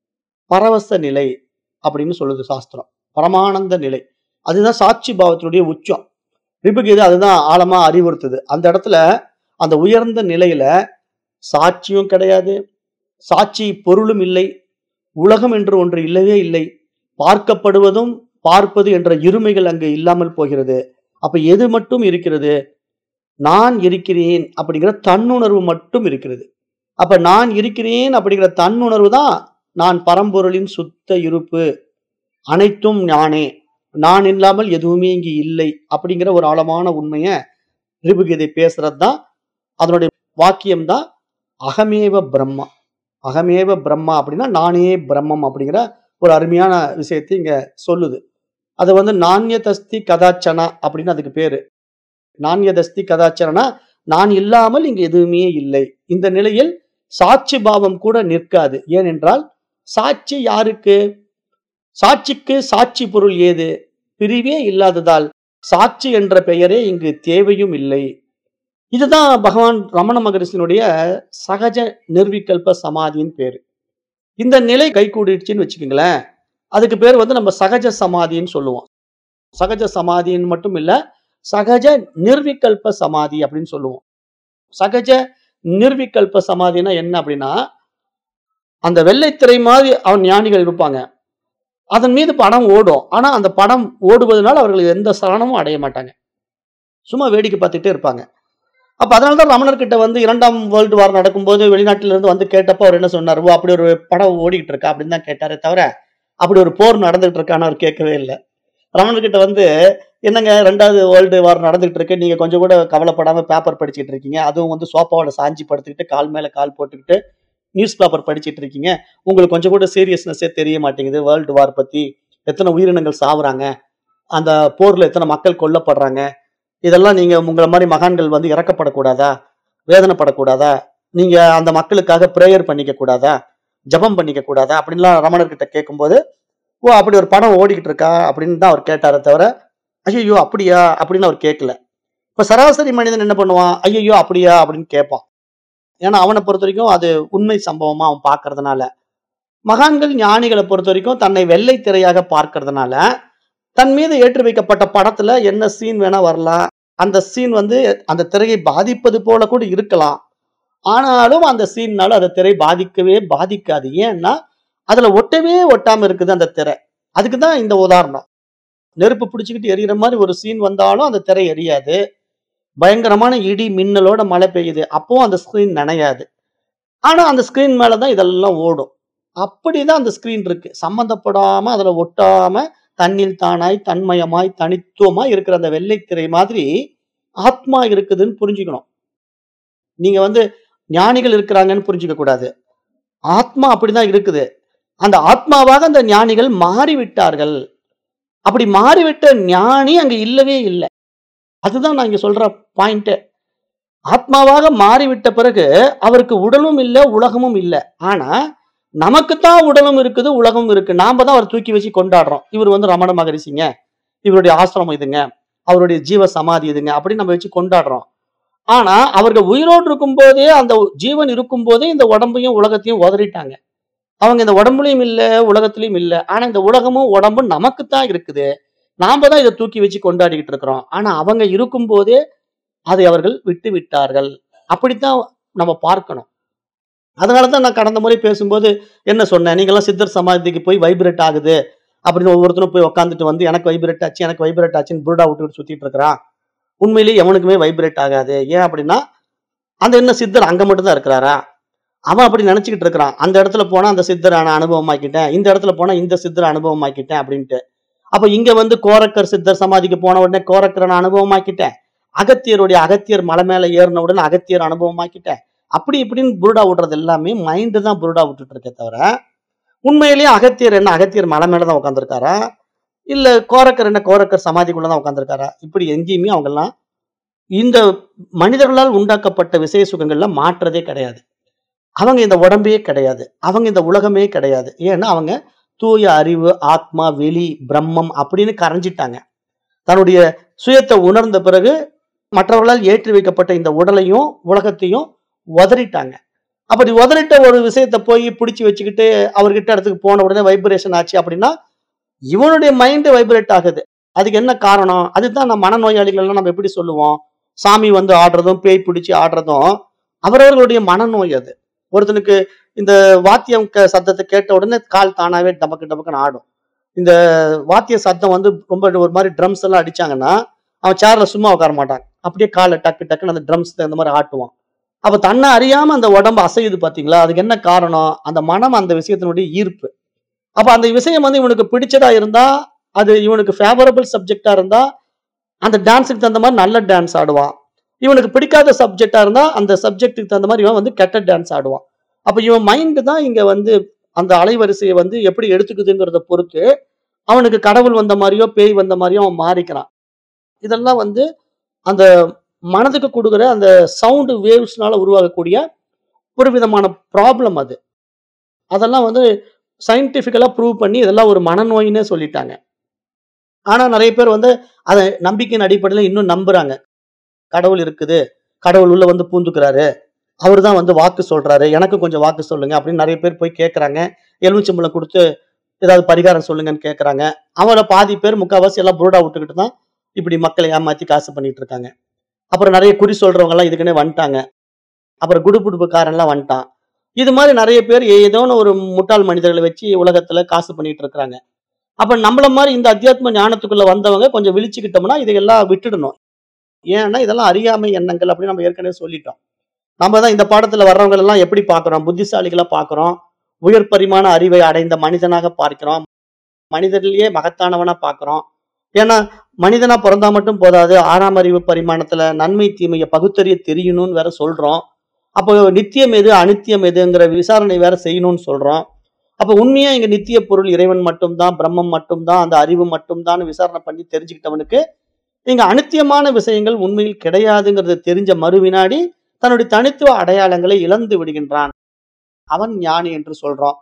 S1: பரவச நிலை அப்படின்னு சொல்லுது சாஸ்திரம் பரமானந்த நிலை அதுதான் சாட்சி பாவத்தினுடைய உச்சம் ரிபுகீதை அதுதான் ஆழமா அறிவுறுத்துது அந்த இடத்துல அந்த உயர்ந்த நிலையில சாட்சியும் கிடையாது சாட்சி பொருளும் இல்லை உலகம் என்று ஒன்று இல்லவே இல்லை பார்க்கப்படுவதும் பார்ப்பது என்ற இருமைகள் அங்கு இல்லாமல் போகிறது அப்ப எது மட்டும் இருக்கிறது நான் இருக்கிறேன் அப்படிங்கிற தன்னுணர்வு மட்டும் இருக்கிறது அப்ப நான் இருக்கிறேன் அப்படிங்கிற தன்னுணர்வு தான் நான் பரம்பொருளின் சுத்த இருப்பு அனைத்தும் ஞானே நான் இல்லாமல் எதுவுமே இங்கு இல்லை அப்படிங்கிற ஒரு ஆழமான உண்மையை ரிபுகீதை பேசுறது தான் அதனுடைய வாக்கியம் தான் அகமேவ பிரம்மா அகமேவ பிரம்மா அப்படின்னா நானே பிரம்மம் அப்படிங்கிற ஒரு அருமையான விஷயத்தை இங்க சொல்லுது அது வந்து நாண்யதஸ்தி கதாச்சனா அப்படின்னு அதுக்கு பேரு நாண்யதஸ்தி கதாச்சனா நான் இல்லாமல் இங்கு எதுவுமே இல்லை இந்த நிலையில் சாட்சி பாவம் கூட நிற்காது ஏனென்றால் சாட்சி யாருக்கு சாட்சிக்கு சாட்சி பொருள் ஏது பிரிவே இல்லாததால் சாட்சி என்ற பெயரே இங்கு தேவையும் இல்லை இதுதான் பகவான் ரமண மகரிஷினுடைய சகஜ நிர்விகல்ப சமாதியின் பேரு இந்த நிலை கை கூடிடுச்சுன்னு வச்சுக்கோங்களேன் அதுக்கு பேர் வந்து நம்ம சகஜ சமாதின்னு சொல்லுவோம் சகஜ சமாதின்னு மட்டும் இல்ல சகஜ நிர்விகல்ப சமாதி அப்படின்னு சொல்லுவோம் சகஜ நிர்விகல்ப சமாதினா என்ன அப்படின்னா அந்த வெள்ளைத்திரை மாதிரி அவன் ஞானிகள் இருப்பாங்க அதன் மீது படம் ஓடும் ஆனா அந்த படம் ஓடுவதனால அவர்கள் எந்த சலனமும் அடைய மாட்டாங்க சும்மா வேடிக்கை பார்த்துட்டே இருப்பாங்க அப்ப அதனால தான் ரமணர்கிட்ட வந்து இரண்டாம் வேர்ல்டு வார் நடக்கும்போது வெளிநாட்டில இருந்து வந்து கேட்டப்போ அவர் என்ன சொன்னார் ஓ அப்படி ஒரு படம் ஓடிக்கிட்டு இருக்கா அப்படின்னு தான் கேட்டாரே தவிர அப்படி ஒரு போர் நடந்துகிட்டு இருக்கான்னு அவர் கேட்கவே இல்லை ரமணர்கிட்ட வந்து என்னங்க ரெண்டாவது வேர்ல்டு வார் நடந்துகிட்டு இருக்கு நீங்க கொஞ்சம் கூட கவலைப்படாம பேப்பர் படிச்சுட்டு இருக்கீங்க அதுவும் வந்து சோப்பாவோட சாஞ்சி படுத்துக்கிட்டு கால் மேல கால் போட்டுக்கிட்டு நியூஸ் பேப்பர் படிச்சிட்டு இருக்கீங்க உங்களுக்கு கொஞ்சம் கூட சீரியஸ்னஸே தெரிய மாட்டேங்குது வேர்ல்டு வார் பத்தி எத்தனை உயிரினங்கள் சாவுறாங்க அந்த போர்ல எத்தனை மக்கள் கொல்லப்படுறாங்க இதெல்லாம் நீங்க உங்களை மாதிரி மகான்கள் வந்து இறக்கப்படக்கூடாதா வேதனைப்படக்கூடாதா நீங்க அந்த மக்களுக்காக ப்ரேயர் பண்ணிக்க கூடாதா ஜெபம் பண்ணிக்க கூடாதா அப்படின்லாம் ரமணர்கிட்ட கேட்கும்போது ஓ அப்படி ஒரு படம் ஓடிக்கிட்டு இருக்கா அப்படின்னு தான் அவர் கேட்டாரே தவிர ஐயோ அப்படியா அப்படின்னு அவர் கேட்கல இப்ப சராசரி மனிதன் என்ன பண்ணுவான் ஐயோ அப்படியா அப்படின்னு கேட்பான் ஏன்னா அவனை பொறுத்த வரைக்கும் அது உண்மை சம்பவமா அவன் பார்க்கறதுனால மகான்கள் ஞானிகளை பொறுத்த வரைக்கும் தன்னை வெள்ளை திரையாக பார்க்கறதுனால தன் மீது ஏற்றி வைக்கப்பட்ட படத்துல என்ன சீன் வேணா வரலாம் அந்த சீன் வந்து அந்த திரையை பாதிப்பது போல கூட இருக்கலாம் ஆனாலும் அந்த சீன்னால அந்த திரை பாதிக்கவே பாதிக்காது ஏன்னா அதுல ஒட்டவே ஒட்டாம இருக்குது அந்த திரை அதுக்கு தான் இந்த உதாரணம் நெருப்பு பிடிச்சிக்கிட்டு எரியிற மாதிரி ஒரு சீன் வந்தாலும் அந்த திரை எரியாது பயங்கரமான இடி மின்னலோட மழை பெய்யுது அப்பவும் அந்த ஸ்கிரீன் நனையாது ஆனா அந்த ஸ்கிரீன் மேலதான் இதெல்லாம் ஓடும் அப்படிதான் அந்த ஸ்கிரீன் இருக்கு சம்பந்தப்படாம அதுல ஒட்டாம தன்னில் தானாய் தன்மயமாய் தனித்துவமாய் இருக்கிற அந்த வெள்ளைத்திரை மாதிரி ஆத்மா இருக்குதுன்னு புரிஞ்சுக்கணும் நீங்க வந்து ஞானிகள் இருக்கிறாங்கன்னு புரிஞ்சுக்க கூடாது ஆத்மா அப்படிதான் இருக்குது அந்த ஆத்மாவாக அந்த ஞானிகள் மாறிவிட்டார்கள் அப்படி மாறிவிட்ட ஞானி அங்க இல்லவே இல்லை அதுதான் நான் இங்க சொல்ற பாயிண்ட் ஆத்மாவாக மாறிவிட்ட பிறகு அவருக்கு உடலும் இல்லை உலகமும் இல்லை ஆனா நமக்குத்தான் உடலும் இருக்குது உலகமும் இருக்கு நாம தான் அவர் தூக்கி வச்சு கொண்டாடுறோம் இவர் வந்து ரமண மகரிஷிங்க இவருடைய ஆசிரமம் இதுங்க அவருடைய ஜீவ சமாதி இதுங்க அப்படின்னு நம்ம வச்சு கொண்டாடுறோம் ஆனா அவர்கள் உயிரோடு இருக்கும் போதே அந்த ஜீவன் இருக்கும் போதே இந்த உடம்பையும் உலகத்தையும் உதறிட்டாங்க அவங்க இந்த உடம்புலயும் இல்ல உலகத்திலயும் இல்ல ஆனா இந்த உலகமும் உடம்பும் நமக்குத்தான் இருக்குது நாம தான் இதை தூக்கி வச்சு கொண்டாடிக்கிட்டு இருக்கிறோம் ஆனா அவங்க இருக்கும் போதே அதை அவர்கள் விட்டு விட்டார்கள் அப்படித்தான் நம்ம பார்க்கணும் அதனால தான் நான் கடந்த முறை பேசும்போது என்ன சொன்னேன் நீங்களாம் சித்தர் சமாதிக்கு போய் வைப்ரேட் ஆகுது அப்படின்னு ஒவ்வொருத்தரும் போய் உட்காந்துட்டு வந்து எனக்கு வைப்ரேட் ஆச்சு எனக்கு வைப்ரேட் ஆச்சுன்னு புருடா விட்டு சுத்திட்டு இருக்கிறான் உண்மையிலேயே எவனுக்குமே வைப்ரேட் ஆகாது ஏன் அப்படின்னா அந்த என்ன சித்தர் அங்க மட்டும் தான் இருக்கிறாரா அவன் அப்படி நினைச்சுக்கிட்டு இருக்கிறான் அந்த இடத்துல போனா அந்த சித்தரை நான் அனுபவமாக்கிட்டேன் இந்த இடத்துல போனா இந்த சித்தரை அனுபவமாக்கிட்டேன் அப்படின்ட்டு அப்ப இங்க வந்து கோரக்கர் சித்தர் சமாதிக்கு போன உடனே கோரக்கரை நான் அனுபவமாக்கிட்டேன் அகத்தியருடைய அகத்தியர் மலை மேல ஏறின உடனே அகத்தியர் அனுபவமாக்கிட்டேன் அப்படி இப்படின்னு புருடா விடுறது எல்லாமே மைண்டு தான் புருடா விட்டுட்டு இருக்கே தவிர உண்மையிலேயே அகத்தியர் என்ன அகத்தியர் மலை மேல தான் உட்காந்துருக்காரா இல்ல கோரக்கர் என்ன கோரக்கர் சமாதிக்குள்ள தான் உட்காந்துருக்காரா இப்படி எங்கேயுமே அவங்கெல்லாம் இந்த மனிதர்களால் உண்டாக்கப்பட்ட விசேஷ சுகங்கள்ல மாற்றதே கிடையாது அவங்க இந்த உடம்பே கிடையாது அவங்க இந்த உலகமே கிடையாது ஏன்னா அவங்க தூய அறிவு ஆத்மா வெளி பிரம்மம் அப்படின்னு கரைஞ்சிட்டாங்க தன்னுடைய சுயத்தை உணர்ந்த பிறகு மற்றவர்களால் ஏற்றி வைக்கப்பட்ட இந்த உடலையும் உலகத்தையும் உதறிட்டாங்க அப்படி உதறிட்ட ஒரு விஷயத்தை போய் பிடிச்சி வச்சுக்கிட்டு அவர்கிட்ட இடத்துக்கு போன உடனே வைப்ரேஷன் ஆச்சு அப்படின்னா இவனுடைய மைண்டு வைப்ரேட் ஆகுது அதுக்கு என்ன காரணம் அதுதான் நம்ம மனநோயாளிகள்லாம் நம்ம எப்படி சொல்லுவோம் சாமி வந்து ஆடுறதும் பேய் பிடிச்சி ஆடுறதும் அவரவர்களுடைய மனநோய் அது ஒருத்தனுக்கு இந்த வாத்தியம் க- சத்தத்தை கேட்ட உடனே கால் தானாவே டபக்கு டபக்குன்னு ஆடும் இந்த வாத்திய சத்தம் வந்து ரொம்ப ஒரு மாதிரி ட்ரம்ஸ் எல்லாம் அடிச்சாங்கன்னா அவன் சேர்ல சும்மா உட்கார மாட்டான் அப்படியே காலை டக்கு டக்குன்னு அந்த ட்ரம்ஸ் இந்த மாதிரி ஆட்டுவான் அப்ப தன்னை அறியாம அந்த உடம்பு அசையுது பாத்தீங்களா அதுக்கு என்ன காரணம் அந்த மனம் அந்த விஷயத்தினுடைய ஈர்ப்பு அப்ப அந்த விஷயம் வந்து இவனுக்கு பிடிச்சதா இருந்தா அது இவனுக்கு ஃபேவரபிள் சப்ஜெக்டா இருந்தா அந்த டான்ஸுக்கு தகுந்த மாதிரி நல்ல டான்ஸ் ஆடுவான் இவனுக்கு பிடிக்காத சப்ஜெக்டா இருந்தா அந்த சப்ஜெக்ட்டுக்கு தகுந்த மாதிரி இவன் வந்து கெட்ட டான்ஸ் ஆடுவான் அப்ப இவன் மைண்டு தான் இங்க வந்து அந்த அலைவரிசையை வந்து எப்படி எடுத்துக்குதுங்கிறத பொறுத்து அவனுக்கு கடவுள் வந்த மாதிரியோ பேய் வந்த மாதிரியோ அவன் மாறிக்கிறான் இதெல்லாம் வந்து அந்த மனதுக்கு கொடுக்குற அந்த சவுண்டு வேவ்ஸ்னால உருவாகக்கூடிய ஒரு விதமான ப்ராப்ளம் அது அதெல்லாம் வந்து சயின்டிஃபிக்கலாக ப்ரூவ் பண்ணி இதெல்லாம் ஒரு மனநோயின்னே சொல்லிட்டாங்க ஆனா நிறைய பேர் வந்து அதை நம்பிக்கையின் அடிப்படையில் இன்னும் நம்புறாங்க கடவுள் இருக்குது கடவுள் உள்ள வந்து பூந்துக்கிறாரு அவர் தான் வந்து வாக்கு சொல்றாரு எனக்கு கொஞ்சம் வாக்கு சொல்லுங்க அப்படின்னு நிறைய பேர் போய் கேட்கறாங்க எலுமிச்சம்பழம் கொடுத்து ஏதாவது பரிகாரம் சொல்லுங்கன்னு கேட்கறாங்க அவங்கள பாதி பேர் முக்கால்வாசி எல்லாம் புருடா விட்டுக்கிட்டு தான் இப்படி மக்களை ஏமாத்தி காசு பண்ணிட்டு இருக்காங்க அப்புறம் நிறைய குறி சொல்றவங்க எல்லாம் இதுக்குன்னே வந்துட்டாங்க அப்புறம் குடுப்புடுப்புக்காரன்லாம் வந்துட்டான் இது மாதிரி நிறைய பேர் ஏதோன்னு ஒரு முட்டாள் மனிதர்களை வச்சு உலகத்துல காசு பண்ணிட்டு இருக்காங்க அப்ப நம்மள மாதிரி இந்த அத்தியாத்ம ஞானத்துக்குள்ள வந்தவங்க கொஞ்சம் விழிச்சுக்கிட்டோம்னா இதையெல்லாம் விட்டுடணும் ஏன்னா இதெல்லாம் அறியாமை எண்ணங்கள் அப்படின்னு நம்ம ஏற்கனவே சொல்லிட்டோம் நம்ம தான் இந்த பாடத்துல வர்றவங்க எல்லாம் எப்படி பார்க்கிறோம் புத்திசாலிகளா பார்க்கிறோம் உயர் பரிமாண அறிவை அடைந்த மனிதனாக பார்க்கிறோம் மனிதர்லயே மகத்தானவனா பார்க்கிறோம் ஏன்னா மனிதனா பிறந்தா மட்டும் போதாது ஆறாம் அறிவு பரிமாணத்துல நன்மை தீமையை பகுத்தறிய தெரியணும்னு வேற சொல்றோம் அப்போ நித்தியம் எது அனித்தியம் எதுங்கிற விசாரணை வேற செய்யணும்னு சொல்றோம் அப்ப உண்மையா இங்க நித்திய பொருள் இறைவன் மட்டும்தான் பிரம்மம் மட்டும்தான் அந்த அறிவு மட்டும்தான் விசாரணை பண்ணி தெரிஞ்சுக்கிட்டவனுக்கு இங்க அனித்தியமான விஷயங்கள் உண்மையில் கிடையாதுங்கிறது தெரிஞ்ச மறு வினாடி தன்னுடைய தனித்துவ அடையாளங்களை இழந்து விடுகின்றான் அவன் ஞானி என்று சொல்றோம்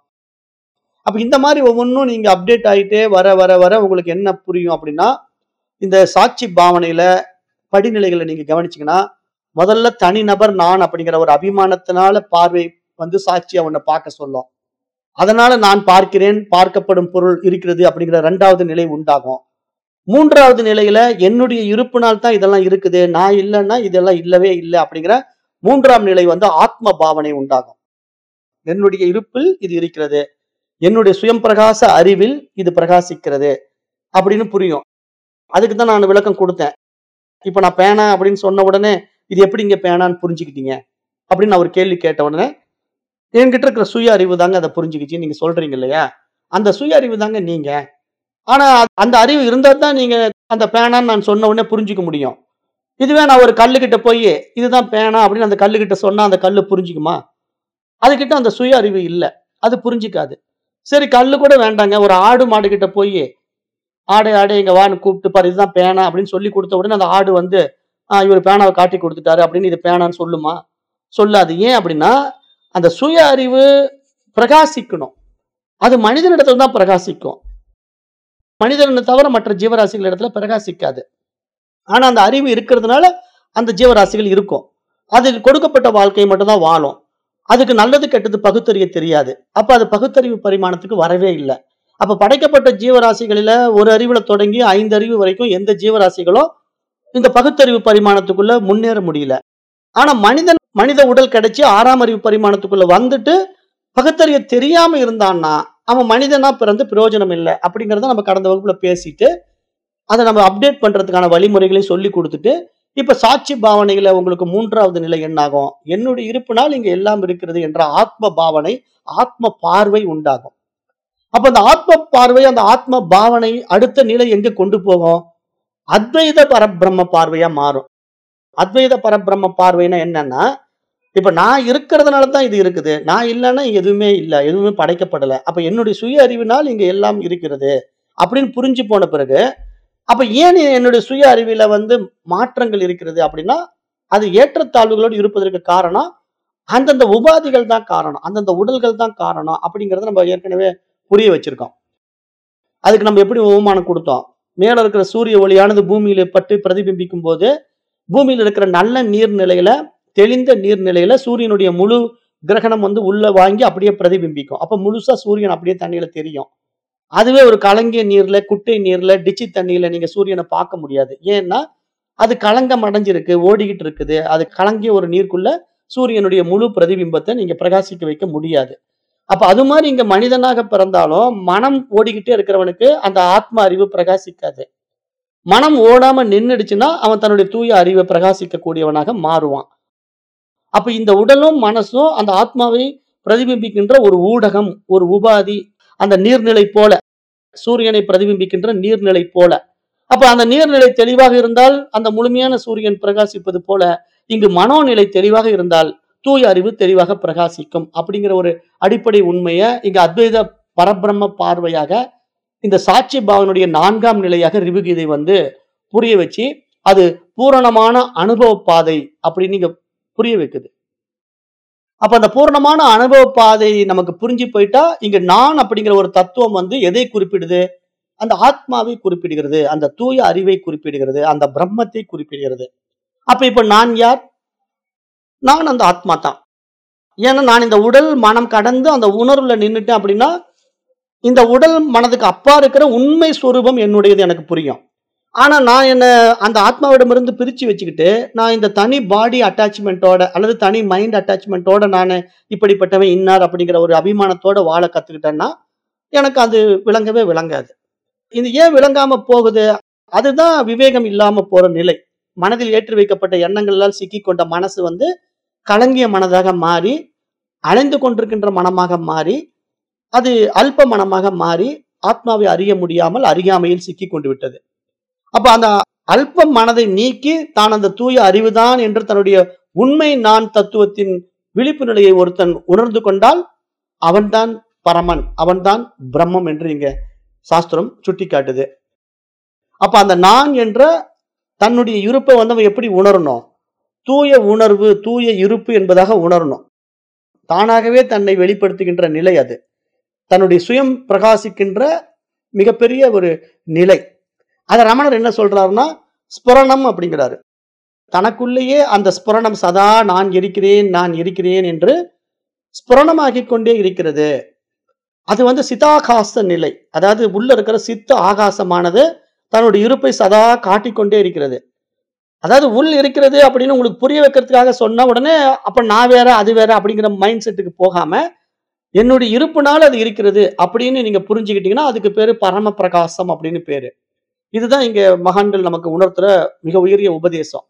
S1: அப்ப இந்த மாதிரி ஒவ்வொன்றும் நீங்க அப்டேட் ஆயிட்டே வர வர வர உங்களுக்கு என்ன புரியும் அப்படின்னா இந்த சாட்சி பாவனையில படிநிலைகளை நீங்க கவனிச்சீங்கன்னா முதல்ல தனிநபர் நான் அப்படிங்கிற ஒரு அபிமானத்தினால பார்வை வந்து சாட்சியை உன்னை பார்க்க சொல்லும் அதனால நான் பார்க்கிறேன் பார்க்கப்படும் பொருள் இருக்கிறது அப்படிங்கிற ரெண்டாவது நிலை உண்டாகும் மூன்றாவது நிலையில என்னுடைய இருப்பினால் தான் இதெல்லாம் இருக்குது நான் இல்லைன்னா இதெல்லாம் இல்லவே இல்லை அப்படிங்கிற மூன்றாம் நிலை வந்து ஆத்ம பாவனை உண்டாகும் என்னுடைய இருப்பில் இது இருக்கிறது என்னுடைய சுயம் பிரகாச அறிவில் இது பிரகாசிக்கிறது அப்படின்னு புரியும் அதுக்கு தான் நான் விளக்கம் கொடுத்தேன் இப்ப நான் பேனா அப்படின்னு சொன்ன உடனே இது எப்படி இங்க பேனான்னு புரிஞ்சுக்கிட்டீங்க அப்படின்னு நான் ஒரு கேள்வி கேட்ட உடனே என்கிட்ட இருக்கிற சுய அறிவு தாங்க அதை புரிஞ்சுக்கிச்சு நீங்க சொல்றீங்க இல்லையா அந்த சுய அறிவு தாங்க நீங்க ஆனா அந்த அறிவு இருந்தா தான் நீங்க அந்த பேனான்னு நான் சொன்ன உடனே புரிஞ்சுக்க முடியும் இதுவே நான் ஒரு கல்லுக்கிட்ட போய் இதுதான் பேனா அப்படின்னு அந்த கல்லுக்கிட்ட சொன்னா அந்த கல்லு புரிஞ்சுக்குமா அதுகிட்ட அந்த சுய அறிவு இல்லை அது புரிஞ்சுக்காது சரி கல்லு கூட வேண்டாங்க ஒரு ஆடு மாடு கிட்ட போய் ஆடு ஆடு இங்க வான்னு கூப்பிட்டு பாரு இதுதான் பேனா அப்படின்னு சொல்லி கொடுத்த உடனே அந்த ஆடு வந்து ஆஹ் இவர் பேனாவை காட்டி கொடுத்துட்டாரு அப்படின்னு இது பேனான்னு சொல்லுமா சொல்லாது ஏன் அப்படின்னா அந்த சுய அறிவு பிரகாசிக்கணும் அது மனிதனிடத்துல தான் பிரகாசிக்கும் மனிதனை தவிர மற்ற ஜீவராசிகள் இடத்துல பிரகாசிக்காது ஆனா அந்த அறிவு இருக்கிறதுனால அந்த ஜீவராசிகள் இருக்கும் அதுக்கு கொடுக்கப்பட்ட வாழ்க்கையை மட்டும்தான் வாழும் அதுக்கு நல்லது கெட்டது பகுத்தறிய தெரியாது அப்ப அது பகுத்தறிவு பரிமாணத்துக்கு வரவே இல்லை அப்ப படைக்கப்பட்ட ஜீவராசிகளில ஒரு அறிவுல தொடங்கி ஐந்து அறிவு வரைக்கும் எந்த ஜீவராசிகளும் இந்த பகுத்தறிவு பரிமாணத்துக்குள்ள முன்னேற முடியல ஆனா மனிதன் மனித உடல் கிடைச்சி ஆறாம் அறிவு பரிமாணத்துக்குள்ள வந்துட்டு பகுத்தறிய தெரியாம இருந்தான்னா அவன் மனிதனா பிறந்து பிரயோஜனம் இல்லை அப்படிங்கறத நம்ம கடந்த வகுப்புல பேசிட்டு அதை நம்ம அப்டேட் பண்றதுக்கான வழிமுறைகளையும் சொல்லி கொடுத்துட்டு இப்ப சாட்சி பாவனையில உங்களுக்கு மூன்றாவது நிலை என்னாகும் என்னுடைய இருப்பினால் இங்க எல்லாம் இருக்கிறது என்ற ஆத்ம பாவனை ஆத்ம பார்வை உண்டாகும் அப்ப அந்த ஆத்ம பார்வை அந்த ஆத்ம பாவனை அடுத்த நிலை எங்க கொண்டு போகும் அத்வைத பரபிரம்ம பார்வையா மாறும் அத்வைத பரபிரம்ம பார்வைனா என்னன்னா இப்ப நான் இருக்கிறதுனால தான் இது இருக்குது நான் இல்லைன்னா இங்க எதுவுமே இல்லை எதுவுமே படைக்கப்படலை அப்ப என்னுடைய சுய அறிவினால் இங்க எல்லாம் இருக்கிறது அப்படின்னு புரிஞ்சு போன பிறகு அப்ப ஏன் என்னுடைய சுய அறிவில வந்து மாற்றங்கள் இருக்கிறது அப்படின்னா அது ஏற்றத்தாழ்வுகளோடு இருப்பதற்கு காரணம் அந்தந்த உபாதிகள் தான் காரணம் அந்தந்த உடல்கள் தான் காரணம் அப்படிங்கறத நம்ம ஏற்கனவே புரிய வச்சிருக்கோம் அதுக்கு நம்ம எப்படி உபமானம் கொடுத்தோம் மேல இருக்கிற சூரிய ஒளியானது பூமியில பட்டு பிரதிபிம்பிக்கும் போது பூமியில இருக்கிற நல்ல நீர்நிலையில தெளிந்த நீர்நிலையில சூரியனுடைய முழு கிரகணம் வந்து உள்ள வாங்கி அப்படியே பிரதிபிம்பிக்கும் அப்ப முழுசா சூரியன் அப்படியே தண்ணியில தெரியும் அதுவே ஒரு கலங்கிய நீர்ல குட்டை நீர்ல டிச்சி தண்ணியில நீங்க சூரியனை பார்க்க முடியாது ஏன்னா அது களங்கம் அடைஞ்சிருக்கு ஓடிக்கிட்டு இருக்குது அது கலங்கிய ஒரு நீருக்குள்ள சூரியனுடைய முழு பிரதிபிம்பத்தை நீங்க பிரகாசிக்க வைக்க முடியாது அப்ப அது மாதிரி இங்க மனிதனாக பிறந்தாலும் மனம் ஓடிக்கிட்டே இருக்கிறவனுக்கு அந்த ஆத்ம அறிவு பிரகாசிக்காது மனம் ஓடாம நின்னுடுச்சுன்னா அவன் தன்னுடைய தூய அறிவை பிரகாசிக்க கூடியவனாக மாறுவான் அப்ப இந்த உடலும் மனசும் அந்த ஆத்மாவை பிரதிபிம்பிக்கின்ற ஒரு ஊடகம் ஒரு உபாதி அந்த நீர்நிலை போல சூரியனை பிரதிபிம்பிக்கின்ற நீர்நிலை போல அப்ப அந்த நீர்நிலை தெளிவாக இருந்தால் அந்த முழுமையான சூரியன் பிரகாசிப்பது போல இங்கு மனோநிலை தெளிவாக இருந்தால் தூய அறிவு தெளிவாக பிரகாசிக்கும் அப்படிங்கிற ஒரு அடிப்படை உண்மையை இங்க அத்வைத பரபிரம்ம பார்வையாக இந்த சாட்சி பாவனுடைய நான்காம் நிலையாக ரிபுகீதை வந்து புரிய வச்சு அது பூரணமான அனுபவ பாதை அப்படின்னு இங்க புரிய வைக்குது அப்ப அந்த பூரணமான அனுபவ பாதை நமக்கு புரிஞ்சு போயிட்டா இங்க நான் அப்படிங்கிற ஒரு தத்துவம் வந்து எதை குறிப்பிடுது அந்த ஆத்மாவை குறிப்பிடுகிறது அந்த தூய அறிவை குறிப்பிடுகிறது அந்த பிரம்மத்தை குறிப்பிடுகிறது அப்ப இப்ப நான் யார் நான் அந்த ஆத்மா தான் ஏன்னா நான் இந்த உடல் மனம் கடந்து அந்த உணர்வுல நின்னுட்டேன் அப்படின்னா இந்த உடல் மனதுக்கு அப்பா இருக்கிற உண்மை ஸ்வரூபம் என்னுடையது எனக்கு புரியும் ஆனா நான் என்ன அந்த ஆத்மாவிடமிருந்து பிரிச்சு வச்சுக்கிட்டு நான் இந்த தனி பாடி அட்டாச்மெண்ட்டோட அல்லது தனி மைண்ட் அட்டாச்மெண்ட்டோட நான் இப்படிப்பட்டவன் இன்னார் அப்படிங்கிற ஒரு அபிமானத்தோட வாழ கத்துக்கிட்டேன்னா எனக்கு அது விளங்கவே விளங்காது இது ஏன் விளங்காம போகுது அதுதான் விவேகம் இல்லாம போற நிலை மனதில் ஏற்றி வைக்கப்பட்ட எண்ணங்களால் சிக்கி கொண்ட மனசு வந்து கலங்கிய மனதாக மாறி அலைந்து கொண்டிருக்கின்ற மனமாக மாறி அது அல்ப மனமாக மாறி ஆத்மாவை அறிய முடியாமல் அறியாமையில் சிக்கி கொண்டு விட்டது அப்ப அந்த அல்ப மனதை நீக்கி தான் அந்த தூய அறிவுதான் என்று தன்னுடைய உண்மை நான் தத்துவத்தின் விழிப்பு நிலையை ஒருத்தன் உணர்ந்து கொண்டால் அவன்தான் பரமன் அவன்தான் பிரம்மம் என்று இங்க சாஸ்திரம் சுட்டி காட்டுது அப்ப அந்த நான் என்ற தன்னுடைய இருப்பை வந்து அவன் எப்படி உணரணும் தூய உணர்வு தூய இருப்பு என்பதாக உணரணும் தானாகவே தன்னை வெளிப்படுத்துகின்ற நிலை அது தன்னுடைய சுயம் பிரகாசிக்கின்ற மிகப்பெரிய ஒரு நிலை அதை ரமணர் என்ன சொல்றாருன்னா ஸ்புரணம் அப்படிங்கிறாரு தனக்குள்ளேயே அந்த ஸ்புரணம் சதா நான் இருக்கிறேன் நான் இருக்கிறேன் என்று ஸ்புரணமாகிக் கொண்டே இருக்கிறது அது வந்து சிதாகாச நிலை அதாவது உள்ள இருக்கிற சித்த ஆகாசமானது தன்னுடைய இருப்பை சதா காட்டிக்கொண்டே இருக்கிறது அதாவது உள் இருக்கிறது அப்படின்னு உங்களுக்கு புரிய வைக்கிறதுக்காக சொன்ன உடனே அப்ப நான் வேற அது வேற அப்படிங்கிற மைண்ட் செட்டுக்கு போகாம என்னுடைய இருப்புனால அது இருக்கிறது அப்படின்னு நீங்க புரிஞ்சுக்கிட்டீங்கன்னா அதுக்கு பேரு பரம பிரகாசம் அப்படின்னு பேரு இதுதான் இங்க மகான்கள் நமக்கு உணர்த்துற மிக உயரிய உபதேசம்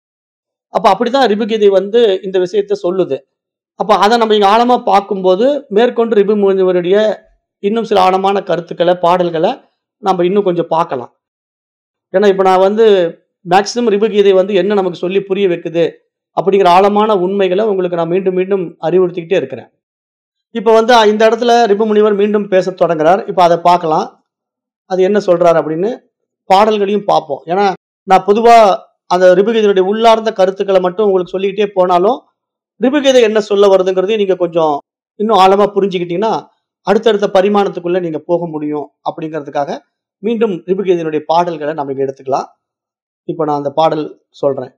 S1: அப்ப அப்படிதான் ரிபுகீதை வந்து இந்த விஷயத்த சொல்லுது அப்ப அதை நம்ம இங்க ஆழமா பார்க்கும்போது மேற்கொண்டு ரிபு முனிவருடைய இன்னும் சில ஆழமான கருத்துக்களை பாடல்களை நம்ம இன்னும் கொஞ்சம் பார்க்கலாம் ஏன்னா இப்ப நான் வந்து மேக்சிமம் ரிபுகீதை வந்து என்ன நமக்கு சொல்லி புரிய வைக்குது அப்படிங்கிற ஆழமான உண்மைகளை உங்களுக்கு நான் மீண்டும் மீண்டும் அறிவுறுத்திக்கிட்டே இருக்கிறேன் இப்ப வந்து இந்த இடத்துல ரிபு முனிவர் மீண்டும் பேசத் தொடங்குறார். இப்ப அத பார்க்கலாம். அது என்ன சொல்றாரு அப்படின்னு பாடல்களையும் பார்ப்போம். ஏன்னா, நான் பொதுவா அந்த ரிபுகீதையினுடைய உள்ளார்ந்த கருத்துக்கள மட்டும் உங்களுக்கு சொல்லிக்கிட்டே போனாலும், ரிபுகீதை என்ன சொல்ல வருதுங்கிறதையும் நீங்க கொஞ்சம் இன்னும் ஆழமா புரிஞ்சுக்கிட்டீங்கன்னா, அடுத்தடுத்த பரிமாணத்துக்குள்ள நீங்க போக முடியும் அப்படிங்கிறதுக்காக, மீண்டும் ரிபுகீதையினுடைய பாடல்கள நம்ம இங்க எடுத்துக்கலாம். இப்ப நான் அந்த பாடல் சொல்றேன்.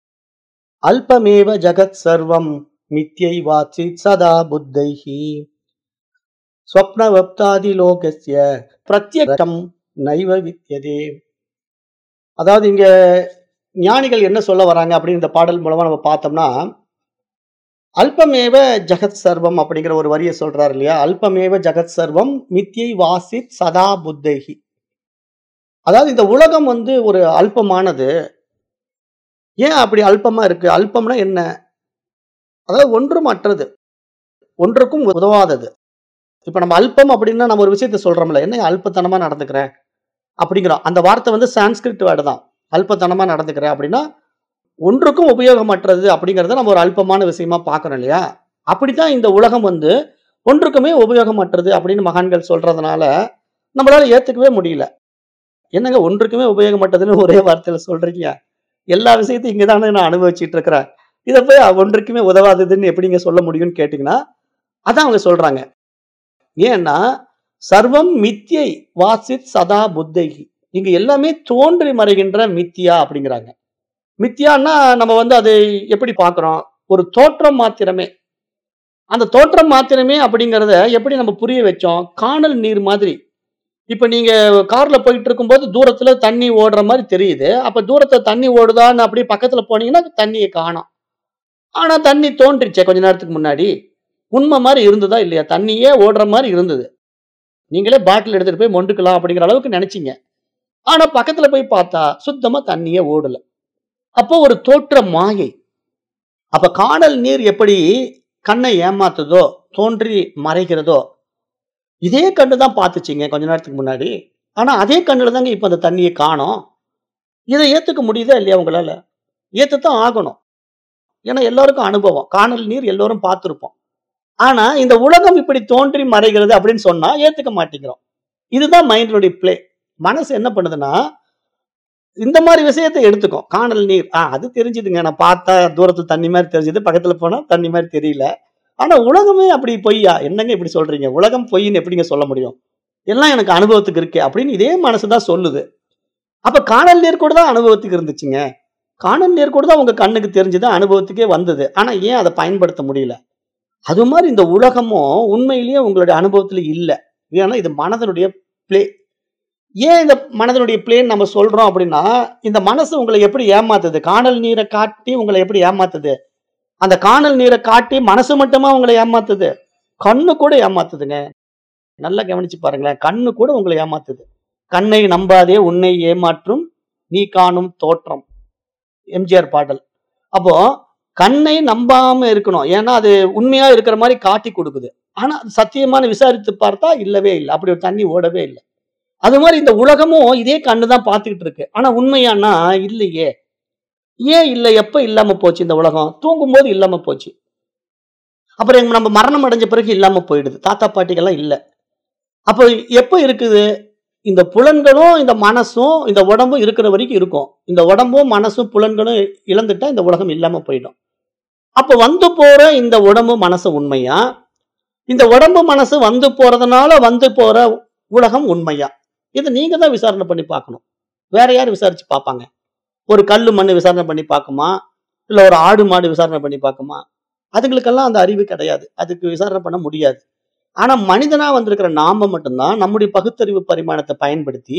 S1: அல்பமேவ ஜகத் சர்வம் மித்யைவாச்சித் சதா புத்தைः ஸ்வப்னவப்தாதி லோகஸ்ய பிரத்யக்ஷம் நைவ வித்யதே. அதாவது இங்க ஞானிகள் என்ன சொல்ல வராங்க அப்படின்னு இந்த பாடல் மூலமா நம்ம பார்த்தோம்னா, அல்பமேவ ஜகத் சர்வம் அப்படிங்கிற ஒரு வரிய சொல்றாரு இல்லையா? அல்பமேவ ஜகத் சர்வம் மித்யை வாசித் சதா புத்தைஹி. அதாவது இந்த உலகம் வந்து ஒரு அல்பமானது. ஏன் அப்படி அல்பமா இருக்கு? அல்பம்னா என்ன? அதாவது ஒன்றுமற்றது. ஒன்றுக்கும் உதவாதது. இப்ப நம்ம அல்பம் அப்படின்னா நம்ம ஒரு விஷயத்த சொல்றோம்ல. என்னய்யா அல்பத்தனமா நடந்துக்கிற? அப்படிங்கிறோம். அந்த வார்த்தை வந்து சான்ஸ்கிரிட் வேர்டு தான். அல்பத்தனமா நடந்துக்கிற அப்படின்னா, ஒன்றுக்கும் உபயோகமற்றது அப்படிங்கிறத நம்ம ஒரு அல்பமான விஷயமா பார்க்கிறோம் இல்லையா? அப்படித்தான் இந்த உலகம் வந்து ஒன்றுக்குமே உபயோகமற்றது அப்படின்னு மகான்கள் சொல்றதுனால, நம்மளால ஏத்துக்கவே முடியல. என்னங்க ஒன்றுக்குமே உபயோகமற்றதுன்னு ஒரே வார்த்தையில சொல்றீங்க? எல்லா விஷயத்தையும் இங்க தானே நான் அனுபவிச்சுட்டு இருக்கிறேன். இத போய் ஒன்றுக்குமே உதவாததுன்னு எப்படிங்க சொல்ல முடியும்னு கேட்டீங்கன்னா, அதான் அவங்க சொல்றாங்க. ஏன்னா, சர்வம் மித்யை வாசித் சதா புத்தைஹி. இங்க எல்லாமே தோன்றி மறைகின்ற மித்யா அப்படிங்கிறாங்க. மித்யான்னா நம்ம வந்து அதை எப்படி பார்க்கிறோம்? ஒரு தோற்றம் மாத்திரமே. அந்த தோற்றம் மாத்திரமே அப்படிங்கிறத எப்படி நம்ம புரிய வச்சோம்? கானல் நீர் மாதிரி. இப்ப நீங்க கார்ல போயிட்டு இருக்கும்போது தூரத்துல தண்ணி ஓடுற மாரி தெரியுது. அப்ப தூரத்துல தண்ணி ஓடுதான்னு அப்படியே பக்கத்துல போனீங்கன்னா தண்ணிய காணோம். ஆனா தண்ணி தோன்றிச்சே கொஞ்ச நேரத்துக்கு முன்னாடி. உண்ம மாரி இருந்ததா இல்லையா? தண்ணியே ஓடுற மாரி இருந்தது. நீங்களே பாட்டில் எடுத்துட்டு போய் மொண்டுக்கலாம் அப்படிங்கிற அளவுக்கு நெனச்சீங்க. ஆனா பக்கத்துல போய் பார்த்தா சுத்தமா தண்ணியே ஓடல. அப்போ ஒரு தோற்ற மாயை. அப்ப கானல் நீர் எப்படி கண்ணை ஏமாத்துதோ, தோன்றி மறைகிறதோ, இதே கண்ணு தான் பார்த்துச்சுங்க கொஞ்ச நேரத்துக்கு முன்னாடி. ஆனா அதே கண்ணுல தாங்க இப்ப அந்த தண்ணிய காணோம். இத ஏத்துக்க முடியுதா இல்லையா உங்களால? ஏத்துத்தான் ஆகணும். ஏன்னா எல்லாருக்கும் அனுபவம். கானல் நீர் எல்லோரும் பார்த்திருப்போம். ஆனா இந்த உலகம் இப்படி தோன்றி மறைகிறது அப்படின்னு சொன்னா ஏத்துக்க மாட்டேங்கிறோம். இதுதான் மைண்டினுடைய பிளே. மனசு என்ன பண்ணுதுன்னா, இந்த மாரி விஷயத்த எடுத்துக்கும். கானல் நீர். ஆ அது தெரிஞ்சுதுங்க. நான் பார்த்தா தூரத்துல தண்ணி மாரி தெரிஞ்சது. பக்கத்துல போனா தண்ணி மாரி தெரியல. ஆனா உலகமே அப்படி பொய்யா? என்னங்க இப்படி சொல்றீங்க? உலகம் பொய்ன்னு எப்படிங்க சொல்ல முடியும்? எல்லாம் எனக்கு அனுபவத்துக்கு இருக்கே அப்படின்னு இதே மனசு தான் சொல்லுது. அப்ப கானல் நீர் கூட தான் அனுபவத்துக்கு இருந்துச்சுங்க. கானல் நீர் கூட தான் உங்க கண்ணுக்கு தெரிஞ்சது. அனுபவத்துக்கே வந்தது. ஆனா ஏன் அத பயன்படுத்த முடியல? அது மாரி இந்த உலகமும் உண்மையிலேயே உங்களுடைய அனுபவத்துல இல்ல. ஏன்னா இது மனதனுடைய பிளே. ஏன் இந்த மனதனுடைய பிளேன்னு நம்ம சொல்றோம் அப்படின்னா, இந்த மனசு உங்கள எப்படி ஏமாத்துது? கானல் நீர காட்டி உங்கள எப்படி ஏமாத்துது? அந்த கானல் நீர காட்டி மனசு மட்டுமா உங்கள ஏமாத்துது? கண்ணு கூட ஏமாத்துதுங்க. நல்லா கவனிச்சு பாருங்களேன். கண்ணு கூட உங்கள ஏமாத்துது. "கண்ணை நம்பாதே உன்னை ஏமாற்றும் நீ காணும் தோற்றம்." எம்ஜிஆர் பாடல். அப்போ கண்ணை நம்பாம இருக்கணும். ஏன்னா அது உண்மையா இருக்கிற மாரி காட்டிக் குடுக்குது. ஆனா அது சத்தியமான்னு விசாரித்து பார்த்தா இல்லவே இல்ல. அப்படி ஒரு தண்ணி ஓடவே இல்ல. அது மாரி இந்த உலகமும் இதே கண்ணு தான் பார்த்துக்கிட்டு இருக்கு. ஆனா உண்மையான்னா இல்லையே. ஏன் இல்ல? எப்ப இல்லாம போச்சு இந்த உலகம்? தூங்கும்போது இல்லாம போச்சு. அப்புறம் நம்ம மரணம் அடைஞ்ச பிறகு இல்லாம போயிடுது. தாத்தா, பாட்டிகள்லாம் இல்ல. அப்ப எப்ப இருக்குது? இந்த புலன்களும், இந்த மனசும், இந்த உடம்பும் இருக்கிற வரைக்கும் இருக்கும். இந்த உடம்பும், மனசும், புலன்களும் இழந்துட்டா இந்த உலகம் இல்லாம போயிடும். அப்ப வந்து போற இந்த உடம்பு, மனசு உண்மையா? இந்த உடம்பு, மனசு வந்து போறதுனால வந்து போற உலகம் உண்மையா? இத நீங்க தான் விசாரணை பண்ணி பார்க்கணும். வேற யாரு விசாரிச்சு பார்ப்பாங்க? ஒரு கல்லு, மண்ணு விசாரணை பண்ணி பார்க்குமா? இல்ல ஒரு ஆடு, மாடு விசாரணை பண்ணி பார்க்குமா? அதுங்களுக்கெல்லாம் அந்த அறிவு கிடையாது. அதுக்கு விசாரணை பண்ண முடியாது. ஆனா மனிதனா வந்திருக்கிற நாம மட்டும் தான் நம்முடைய பகுத்தறிவு பரிமாணத்த பயன்படுத்தி,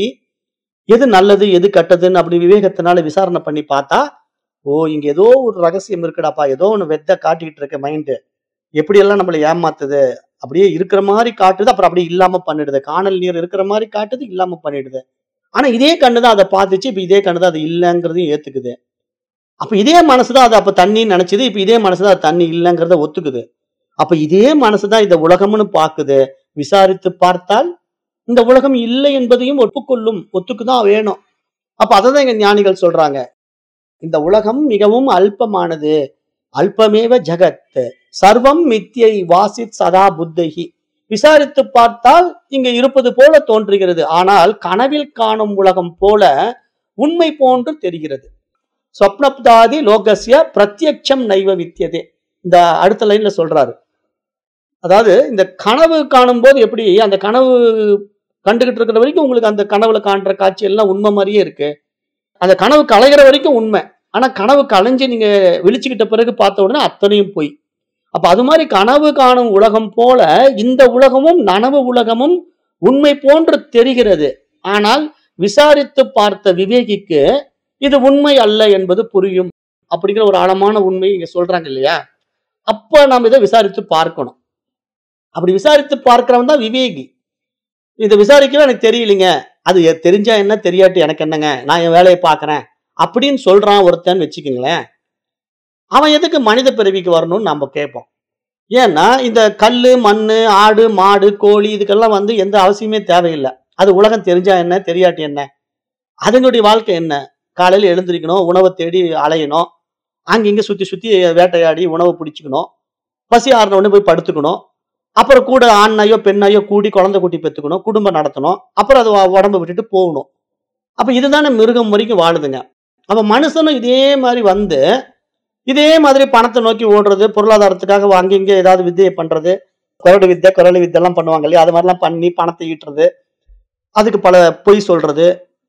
S1: எது நல்லது, எது கெட்டதுன்னு அப்படி விவேகத்தினால விசாரணை பண்ணி பார்த்தா, ஓ! இங்க ஏதோ ஒரு ரகசியம் இருக்குடாப்பா. ஏதோ ஒண்ணு வெத்த காட்டிக்கிட்டு இருக்கு மைண்டு. எப்படியெல்லாம் நம்மள ஏமாத்துது. அப்படியே இருக்கிற மாரி காட்டுது. அப்புறம் அப்படியே இல்லாம பண்ணிடுது. கானல் நீர் இருக்கிற மாரி காட்டுது. இல்லாம பண்ணிடுது. ஆனா இதே கண்ணு தான் அத பார்த்துச்சு. இப்ப இதே கண்ணு தான் அது இல்லங்கிறதையும் ஏத்துக்குது. அப்ப இதே மனசு தான் அது அப்ப தண்ணீன்னு நெனச்சது. இப்ப இதே மனசு தான் அது தண்ணி இல்லங்கிறத ஒத்துக்குது. அப்ப இதே மனசு தான் இத உலகம்னு பாக்குது. விசாரித்து பார்த்தால், இந்த உலகம் இல்லை என்பதையும் ஒப்புக்கொள்ளும். ஒத்துக்க தான் வேணும். அப்ப அததான் இங்க ஞானிகள் சொல்றாங்க. இந்த உலகம் மிகவும் அல்பமானது. அல்பமேவ ஜகத் சர்வம் மித்யை வாசித் சதா புத்தகி விசாரித்து பார்த்தால் இங்க இருப்பது போல தோன்றுகிறது ஆனால் கனவில் காணும் உலகம் போல உண்மை போன்று தெரிகிறது சொப்னப்தாதி லோகஸ்ய பிரத்யட்சம் நைவ வித்தியதே இந்த அடுத்த லைன்ல சொல்றாரு அதாவது இந்த கனவு காணும் போது எப்படி அந்த கனவு கண்டுகிட்டு இருக்கிற வரைக்கும் உங்களுக்கு அந்த கனவுல காண்ற காட்சி எல்லாம் உண்மை மாதிரியே இருக்கு அந்த கனவு கலைகிற வரைக்கும் உண்மை ஆனா கனவு கலைஞ்சு நீங்க விழிச்சுக்கிட்ட பிறகு பார்த்த உடனே அத்தனையும் போய் அப்ப அது மாதிரி கனவு காணும் உலகம் போல இந்த உலகமும் நனவு உலகமும் உண்மை போன்று தெரிகிறது ஆனால் விசாரித்து பார்த்த விவேகிக்கு இது உண்மை அல்ல என்பது புரியும் அப்படிங்கிற ஒரு ஆழமான உண்மை இங்க சொல்றாங்க இல்லையா அப்ப நாம் இதை விசாரித்து பார்க்கணும் அப்படி விசாரித்து பார்க்கிறவன் தான் விவேகி இதை விசாரிக்கவே எனக்கு தெரியலைங்க அது எ- தெரிஞ்சா என்ன தெரியாட்டி எனக்கு என்னங்க நான் என் வேலையை பார்க்கறேன் அப்படின்னு சொல்றான் ஒருத்தன் வச்சுக்கோங்களேன் அவன் எதுக்கு மனித பிறவிக்கு வரணும்னு நம்ம கேட்போம் ஏன்னா இந்த கல்லு மண்ணு ஆடு மாடு கோழி இதுக்கெல்லாம் வந்து எந்த அவசியமே தேவையில்லை அது உலகம் தெரிஞ்சா என்ன தெரியாட்டி என்ன அதுங்களுடைய வாழ்க்கை என்ன காலையில எழுந்திருக்கணும் உணவை தேடி அலையணும் அங்கிங்க சுத்தி சுத்தி வேட்டையாடி உணவு பிடிச்சிக்கணும் பசி ஆறின உடனே போய் படுத்துக்கணும் அப்புறம் கூட ஆண்ணையோ பெண்ணையோ கூடி குழந்தை குட்டி பெத்துக்கணும் குடும்பம் நடத்தணும் அப்புறம் அது உ- உடம்ப விட்டுட்டு போகணும் அப்ப இதுதானே மிருகம் வரைக்கும் வாழுதுங்க அப்ப மனுஷனும் இதே மாதிரி வந்து இதே மாதிரி பணத்தை நோக்கி ஓடுறது பொருளாதாரத்துக்காக அங்கிங்க ஏதாவது வித்தையை பண்றது குரடு வித்தை குரலு வித்தை எல்லாம் பண்ணுவாங்க இல்லையா அது மாதிரிலாம் பண்ணி பணத்தை ஈட்டுறது அதுக்கு பல பொய் சொல்றது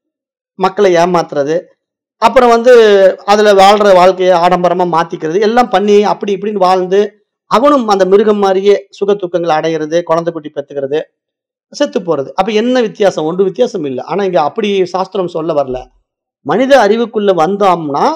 S1: மக்களை ஏமாத்துறது அப்புறம் வந்து அதுல வாழ்ற வாழ்க்கையை ஆடம்பரமா மாத்திக்கிறது எல்லாம் பண்ணி அப்படி இப்படின்னு வாழ்ந்து அவனும் அந்த மிருகம் மாதிரியே சுக துக்கங்களை அடையிறது குழந்தை குட்டி பெத்துக்கிறது செத்து போறது அப்ப என்ன வித்தியாசம் ஒன்று வித்தியாசம் இல்லை ஆனா இங்க அப்படி சாஸ்திரம் சொல்ல வரல மனித அறிவுக்குள்ள வந்தோம்னா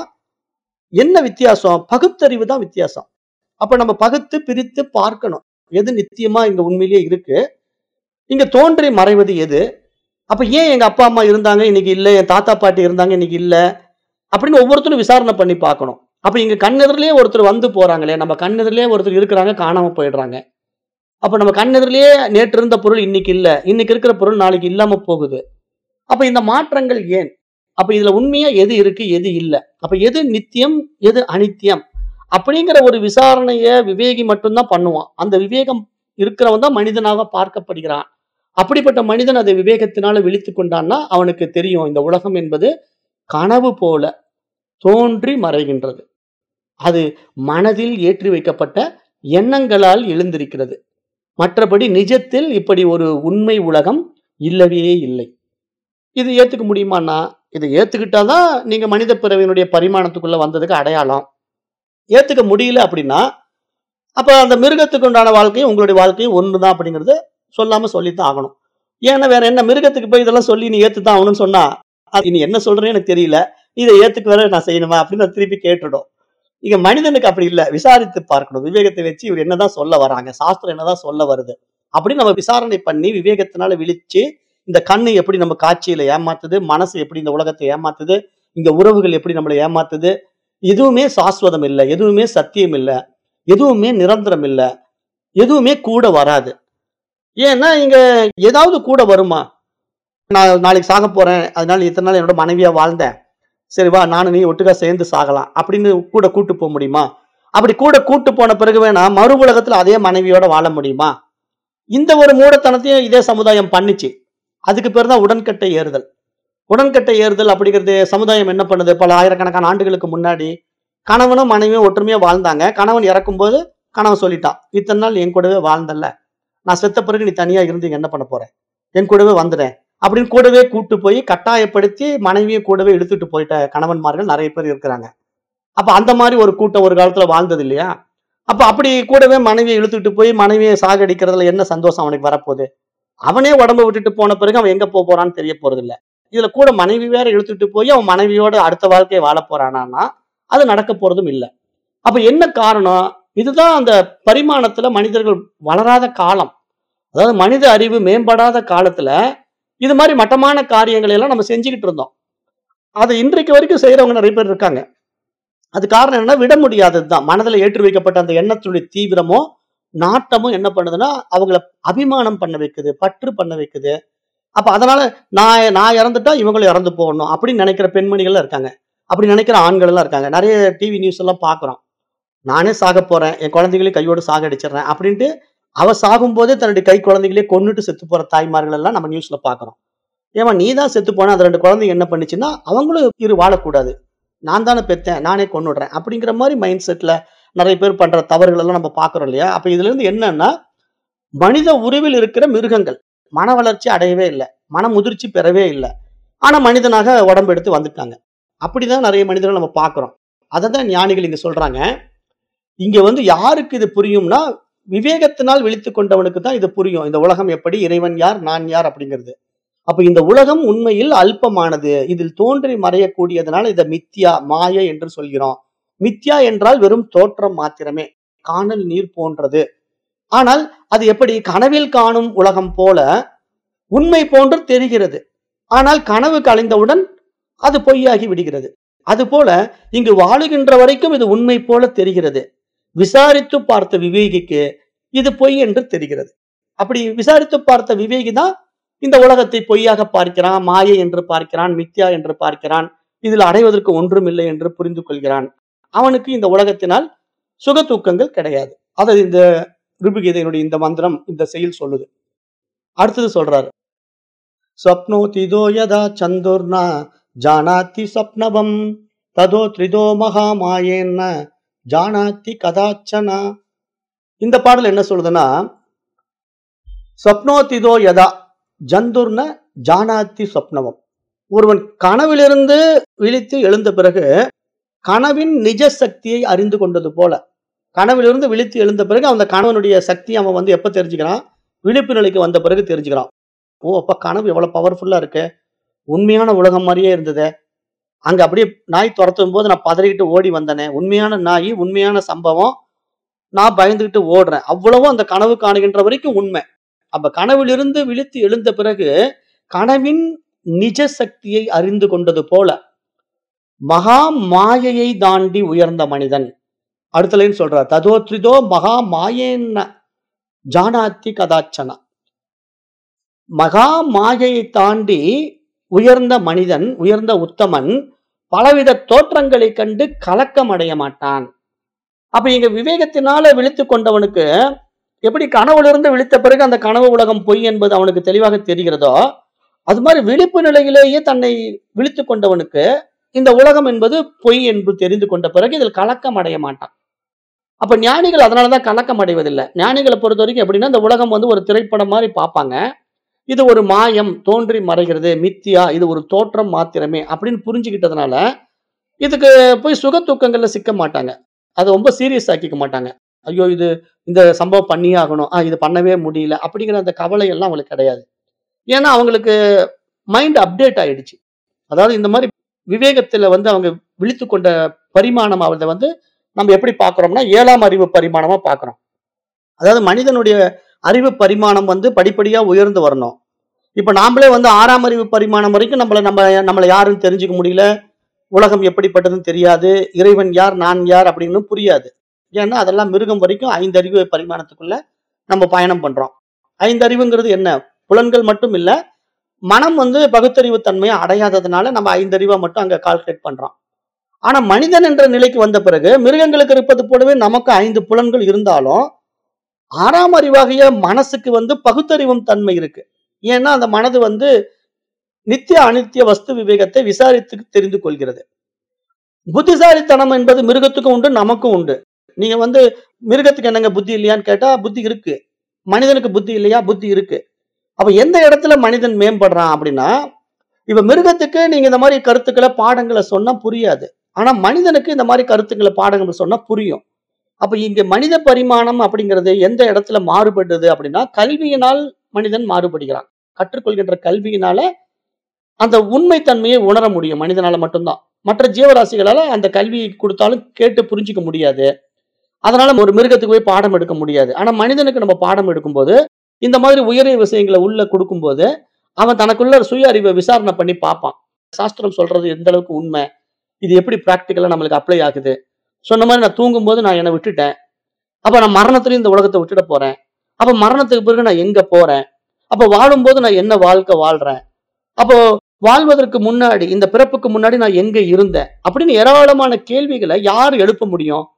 S1: என்ன வித்தியாசம் பகுத்தறிவு தான் வித்தியாசம் அப்ப நம்ம பகுத்து பிரித்து பார்க்கணும் எது நித்தியமா இங்க உண்மையிலேயே இருக்கு இங்க தோன்றி மறைவது எது அப்ப ஏன் எங்க அப்பா அம்மா இருந்தாங்க இன்னைக்கு இல்ல என் தாத்தா பாட்டி இருந்தாங்க இன்னைக்கு இல்ல அப்படின்னு ஒவ்வொருத்தரும் விசாரணை பண்ணி பார்க்கணும் அப்ப இங்க கண்ணெதிரிலேயே ஒருத்தர் வந்து போறாங்களே நம்ம கண்ணெதிரிலேயே ஒருத்தர் இருக்கிறாங்க காணாம போயிடுறாங்க அப்ப நம்ம கண்ணெதிரிலேயே நேற்று இருந்த பொருள் இன்னைக்கு இல்ல இன்னைக்கு இருக்கிற பொருள் நாளைக்கு இல்லாம போகுது அப்ப இந்த மாற்றங்கள் ஏன் அப்ப இதுல உண்மையா எது இருக்கு எது இல்ல அப்ப எது நித்தியம் எது அனித்தியம் அப்படிங்கிற ஒரு விசாரணைய விவேகி மட்டும்தான் பண்ணுவான் அந்த விவேகம் இருக்கிறவன் தான் மனிதனாக பார்க்கப்படுகிறான் அப்படிப்பட்ட மனிதன் அதை விவேகத்தினால விழித்து கொண்டான்னா அவனுக்கு தெரியும் இந்த உலகம் என்பது கனவு போல தோன்றி மறைகின்றது அது மனதில் ஏற்றி வைக்கப்பட்ட எண்ணங்களால் எழுந்திருக்கிறது மற்றபடி நிஜத்தில் இப்படி ஒரு உண்மை உலகம் இல்லவே இல்லை இது ஏத்துக்க முடியுமான்னா இதை ஏத்துக்கிட்டாதான் நீங்க மனித பிறவியினுடைய பரிமாணத்துக்குள்ள வந்ததுக்கு அடையாளம் ஏத்துக்க முடியல அப்படின்னா அப்ப அந்த மிருகத்துக்கு உண்டான வாழ்க்கையும் உங்களுடைய வாழ்க்கையும் ஒண்ணுதான் அப்படிங்கறது சொல்லாம சொல்லித்தான் ஆகணும் ஏன்னா வேற என்ன மிருகத்துக்கு போய் இதெல்லாம் சொல்லி நீ ஏத்துதான் ஆகணும்னு சொன்னா அது நீ என்ன சொல்றேன்னு எனக்கு தெரியல இதை ஏத்துக்கு வேற நான் செய்யணுமா அப்படின்னு அது திருப்பி கேட்டுடும் இங்க மனிதனுக்கு அப்படி இல்ல விசாரித்து பார்க்கணும் விவேகத்தை வச்சு இவர் என்னதான் சொல்ல வராங்க சாஸ்திரம் என்னதான் சொல்ல வருது அப்படின்னு நம்ம விசாரணை பண்ணி விவேகத்தினால விழிச்சு இந்த கண்ணு எப்படி நம்ம காட்சியில ஏமாத்துது மனசு எப்படி இந்த உலகத்தை ஏமாத்துது இந்த உறவுகள் எப்படி நம்மளை ஏமாத்துது எதுவுமே சாஸ்வதம் இல்லை எதுவுமே சத்தியம் இல்லை எதுவுமே நிரந்தரம் இல்லை எதுவுமே கூட வராது ஏன்னா இங்க ஏதாவது கூட வருமா நான் நாளைக்கு சாக போறேன் அதனால இத்தனை நாள் என்னோட மனைவியா வாழ்ந்தேன் சரி வா நானும் நீ ஒட்டுக்கா சேர்ந்து சாகலாம் அப்படின்னு கூட கூட்டு போக முடியுமா அப்படி கூட கூட்டு போன பிறகு வேணா மறு உலகத்துல அதே மனைவியோட வாழ முடியுமா இந்த ஒரு மூடத்தனத்தையும் இதே சமுதாயம் பண்ணிச்சு அதுக்கு பேர் தான் உடன்கட்டை ஏறுதல் உடன்கட்டை ஏறுதல் அப்படிங்கிறது சமுதாயம் என்ன பண்ணுது பல ஆயிரக்கணக்கான ஆண்டுகளுக்கு முன்னாடி கணவனும் மனைவியும் ஒற்றுமையா வாழ்ந்தாங்க கணவன் இறக்கும்போது கணவன் சொல்லிட்டான் இத்தனை நாள் என் கூடவே வாழ்ந்தல்ல நான் செத்த பிறகு நீ தனியா இருந்து இங்க என்ன பண்ண போற என் கூடவே வந்துடுறேன் அப்படின்னு கூடவே கூட்டு போய் கட்டாயப்படுத்தி மனைவியை கூடவே இழுத்துட்டு போயிட்ட கணவன்மார்கள் நிறைய பேர் இருக்கிறாங்க அப்ப அந்த மாதிரி ஒரு கூட்டம் ஒரு காலத்துல வாழ்ந்தது இல்லையா அப்ப அப்படி கூடவே மனைவியை இழுத்துட்டு போய் மனைவியை சாகடிக்கிறதுல என்ன சந்தோஷம் அவனுக்கு வரப்போகுது அவனே உடம்ப விட்டுட்டு போன பிறகு அவன் எங்க போக போறான்னு தெரிய போறது இல்ல இதுல கூட மனைவி வேற இழுத்துட்டு போய் அவன் மனைவியோட அடுத்த வாழ்க்கையை வாழ போறானா அது நடக்க போறதும் இல்லை அப்ப என்ன காரணம் இதுதான் அந்த பரிமாணத்துல மனிதர்கள் வளராத காலம் அதாவது மனித அறிவு மேம்படாத காலத்துல இது மாதிரி மட்டமான காரியங்களை எல்லாம் நம்ம செஞ்சுக்கிட்டு இருந்தோம் அதை இன்றைக்கு வரைக்கும் செய்யறவங்க நிறைய பேர் இருக்காங்க அது காரணம் என்னன்னா விட முடியாதது தான் மனதில் ஏற்றி வைக்கப்பட்ட அந்த எண்ணத்துடைய தீவிரமோ நாட்டமும் என்ன பண்ணுதுன்னா அவங்கள அபிமானம் பண்ண வைக்குது பற்று பண்ண வைக்குது அப்ப அதனால நான் நான் இறந்துட்டா இவங்களும் இறந்து போகணும் அப்படின்னு நினைக்கிற பெண்மணிகள் இருக்காங்க அப்படி நினைக்கிற ஆண்கள் எல்லாம் இருக்காங்க நிறைய டிவி நியூஸ் எல்லாம் பாக்குறோம் நானே சாக போறேன் என் குழந்தைகளையும் கையோடு சாகடிச்சிடுறேன் அப்படின்ட்டு அவ சாகும்போதே தன்னுடைய கை குழந்தைகளே கொன்னுட்டு செத்து போற தாய்மார்கள் எல்லாம் நம்ம நியூஸ்ல பாக்குறோம் ஏமா நீ தான் செத்து போனா அந்த ரெண்டு குழந்தைங்க என்ன பண்ணுச்சுன்னா அவங்களும் இரு வாழக்கூடாது நான் தானே பெத்தேன் நானே கொன்னுடுறேன் அப்படிங்கிற மாதிரி மைண்ட் செட்ல நிறைய பேர் பண்ற தவறுகள் எல்லாம் நம்ம பாக்குறோம் இல்லையா அப்ப இதுல இருந்து என்னன்னா மனித உருவில் இருக்கிற மிருகங்கள் மன வளர்ச்சி அடையவே இல்லை மன முதிர்ச்சி பெறவே இல்லை ஆனா மனிதனாக உடம்பு எடுத்து வந்துட்டாங்க அப்படிதான் நிறைய மனிதர்கள் நம்ம பார்க்கிறோம் அதை தான் ஞானிகள் இங்க சொல்றாங்க இங்க வந்து யாருக்கு இது புரியும்னா விவேகத்தினால் விழித்து கொண்டவனுக்கு தான் இது புரியும் இந்த உலகம் எப்படி இறைவன் யார் நான் யார் அப்படிங்கிறது அப்ப இந்த உலகம் உண்மையில் அல்பமானது இதில் தோன்றி மறையக்கூடியதனால இதை மித்யா மாயை என்று சொல்கிறோம் மித்யா என்றால் வெறும் தோற்றம் மாத்திரமே காணல் நீர் போன்றது ஆனால் அது எப்படி கனவில் காணும் உலகம் போல உண்மை போன்று தெரிகிறது ஆனால் கனவு கலைந்தவுடன் அது பொய்யாகி விடுகிறது அதுபோல இங்கு வாழுகின்ற வரைக்கும் இது உண்மை போல தெரிகிறது விசாரித்து பார்த்த விவேகிக்கு இது பொய் என்று தெரிகிறது அப்படி விசாரித்து பார்த்த விவேகி தான் இந்த உலகத்தை பொய்யாக பார்க்கிறான் மாயை என்று பார்க்கிறான் மித்யா என்று பார்க்கிறான் இதில் அடைவதற்கு ஒன்றுமில்லை என்று புரிந்து கொள்கிறான் அவனுக்கு இந்த உலகத்தினால் சுக தூக்கங்கள் கிடையாது அதை இந்த ரிபுகீதையினுடைய இந்த மந்திரம் இந்த செயல் சொல்லுது அடுத்தது சொல்றாரு ஸ்வப்னோதிதோ யதா சந்துர்னா ஜானாத்தி ஸ்வப்னவம் ததோ த்ரிதோ மகாமாயேன்ன ஜானாத்தி கதாச்சனா இந்த பாடல் என்ன சொல்லுதுன்னா ஸ்வப்னோதிதோ யதா ஜந்துர்ன ஜானாத்தி ஸ்வப்னவம் ஒருவன் கனவிலிருந்து விழித்து எழுந்த பிறகு கனவின் நிஜ சக்தியை அறிந்து கொண்டது போல கனவிலிருந்து விழித்து எழுந்த பிறகு அந்த கணவனுடைய சக்தி அவன் வந்து எப்ப தெரிஞ்சுக்கிறான் விழிப்பு நிலைக்கு வந்த பிறகு தெரிஞ்சுக்கிறான் ஓ அப்ப கனவு எவ்வளவு பவர்ஃபுல்லா இருக்கு உண்மையான உலகம் மாதிரியே இருந்ததே அங்க அப்படியே நாய் துரத்தும் போது நான் பதறிக்கிட்டு ஓடி வந்தனே உண்மையான நாய் உண்மையான சம்பவம் நான் பயந்துகிட்டு ஓடுறேன் அவ்வளவும் அந்த கனவு காணுகின்ற வரைக்கும் உண்மை அப்ப கனவிலிருந்து விழித்து எழுந்த பிறகு கனவின் நிஜ சக்தியை அறிந்து கொண்டது போல மகா மாயையை தாண்டி உயர்ந்த மனிதன் அடுத்த லைன் சொல்றார் ததோத்ரிதோ மகா மாயேன்ன ஜானாத்தி கதாச்சனா மகா மாயையை தாண்டி உயர்ந்த மனிதன் உயர்ந்த உத்தமன் பலவித தோற்றங்களை கண்டு கலக்கம் அடைய மாட்டான் அப்ப இங்க விவேகத்தினால விழித்து கொண்டவனுக்கு எப்படி கனவுலிருந்து விழித்த பிறகு அந்த கனவு உலகம் பொய் என்பது அவனுக்கு தெளிவாக தெரிகிறதோ அது மாதிரி விழிப்பு நிலையிலேயே தன்னை விழித்து கொண்டவனுக்கு இந்த உலகம் என்பது பொய் என்று தெரிந்து கொண்ட பிறகு இதில் கலக்கம் அடைய மாட்டான் அப்ப ஞானிகள் அதனாலதான் கலக்கம் அடைவதில்லை ஞானிகளை பொறுத்த வரைக்கும் எப்படின்னா இந்த உலகம் வந்து ஒரு திரைப்படம் மாதிரி பார்ப்பாங்க இது ஒரு மாயம் தோன்றி மறைகிறது மித்தியா இது ஒரு தோற்றம் மாத்திரமே அப்படின்னு புரிஞ்சுக்கிட்டதுனால இதுக்கு போய் சுக தூக்கங்கள்ல சிக்க மாட்டாங்க அதை ரொம்ப சீரியஸ் ஆக்கிக்க மாட்டாங்க ஐயோ இது இந்த சம்பவம் பண்ணியே ஆகணும் ஆ இது பண்ணவே முடியல அப்படிங்கிற அந்த கவலை எல்லாம் அவங்களுக்கு கிடையாது ஏன்னா அவங்களுக்கு மைண்ட் அப்டேட் ஆயிடுச்சு அதாவது இந்த மாதிரி விவேகத்துல வந்து அவங்க விழித்து கொண்ட பரிமாணம் அவதை வந்து நம்ம எப்படி பார்க்கறோம்னா ஏழாம் அறிவு பரிமாணமா பார்க்கறோம் அதாவது மனிதனுடைய அறிவு பரிமாணம் வந்து படிப்படியா உயர்ந்து வரணும் இப்ப நாமளே வந்து ஆறாம் அறிவு பரிமாணம் வரைக்கும் நம்மள நம்ம நம்மளை யாருன்னு தெரிஞ்சுக்க முடியல உலகம் எப்படிப்பட்டதுன்னு தெரியாது இறைவன் யார் நான் யார் அப்படின்னு புரியாது ஏன்னா அதெல்லாம் மிருகம் வரைக்கும் ஐந்து அறிவு பரிமாணத்துக்குள்ள நம்ம பயணம் பண்றோம் ஐந்து அறிவுங்கிறது என்ன புலன்கள் மட்டும் இல்ல மனம் வந்து பகுத்தறிவு தன்மையை அடையாததுனால நம்ம ஐந்து அறிவை மட்டும் அங்க கால்குலேட் பண்றோம் ஆனா மனிதன் என்ற நிலைக்கு வந்த பிறகு மிருகங்களுக்கு இருப்பது போலவே நமக்கு ஐந்து புலன்கள் இருந்தாலும் ஆறாம் அறிவாகிய மனசுக்கு வந்து பகுத்தறிவும் தன்மை இருக்கு ஏன்னா அந்த மனது வந்து நித்திய அனித்திய வஸ்து விவேகத்தை விசாரித்து தெரிந்து கொள்கிறது புத்திசாலித்தனம் என்பது மிருகத்துக்கும் உண்டு நமக்கும் உண்டு நீங்க வந்து மிருகத்துக்கு என்னங்க புத்தி இல்லையான்னு கேட்டா புத்தி இருக்கு மனிதனுக்கு புத்தி இல்லையா புத்தி இருக்கு அப்ப எந்த இடத்துல மனிதன் மேம்படுறான் அப்படின்னா இப்ப மிருகத்துக்கு நீங்க இந்த மாதிரி கருத்துக்களை பாடங்களை சொன்னா புரியாது ஆனா மனிதனுக்கு இந்த மாதிரி கருத்துக்களை பாடங்கள் சொன்னா புரியும் அப்ப இங்க மனித பரிமாணம் அப்படிங்கிறது எந்த இடத்துல மாறுபடுது அப்படின்னா கல்வியினால் மனிதன் மாறுபடுகிறான் கற்றுக்கொள்கின்ற கல்வியினால அந்த உண்மைத்தன்மையை உணர முடியும் மனிதனால மட்டும்தான் மற்ற ஜீவராசிகளால அந்த கல்வி கொடுத்தாலும் கேட்டு புரிஞ்சுக்க முடியாது அதனால ஒரு மிருகத்துக்கு போய் பாடம் எடுக்க முடியாது ஆனா மனிதனுக்கு நம்ம பாடம் எடுக்கும்போது இந்த மாதிரி உயரிய விஷயங்களை உள்ள கொடுக்கும்போது அவன் தனக்குள்ள சுய அறிவை விசாரணை பண்ணி பார்ப்பான் சாஸ்திரம் சொல்றது எந்த அளவுக்கு உண்மை இது எப்படி பிராக்டிக்கலா நம்மளுக்கு அப்ளை ஆகுது சொன்ன மாதிரி நான் தூங்கும்போது நான் என்னை விட்டுட்டேன் அப்ப நான் மரணத்திலையும் இந்த உலகத்தை விட்டுட போறேன் அப்ப மரணத்துக்கு பிறகு நான் எங்க போறேன் அப்ப வாழும்போது நான் என்ன வாழ்க்கை வாழ்றேன் அப்போ வாழ்வதற்கு முன்னாடி இந்த பிறப்புக்கு முன்னாடி நான் எங்க இருந்தேன் அப்படின்னு ஏராளமான கேள்விகளை யார் எழுப்ப முடியும்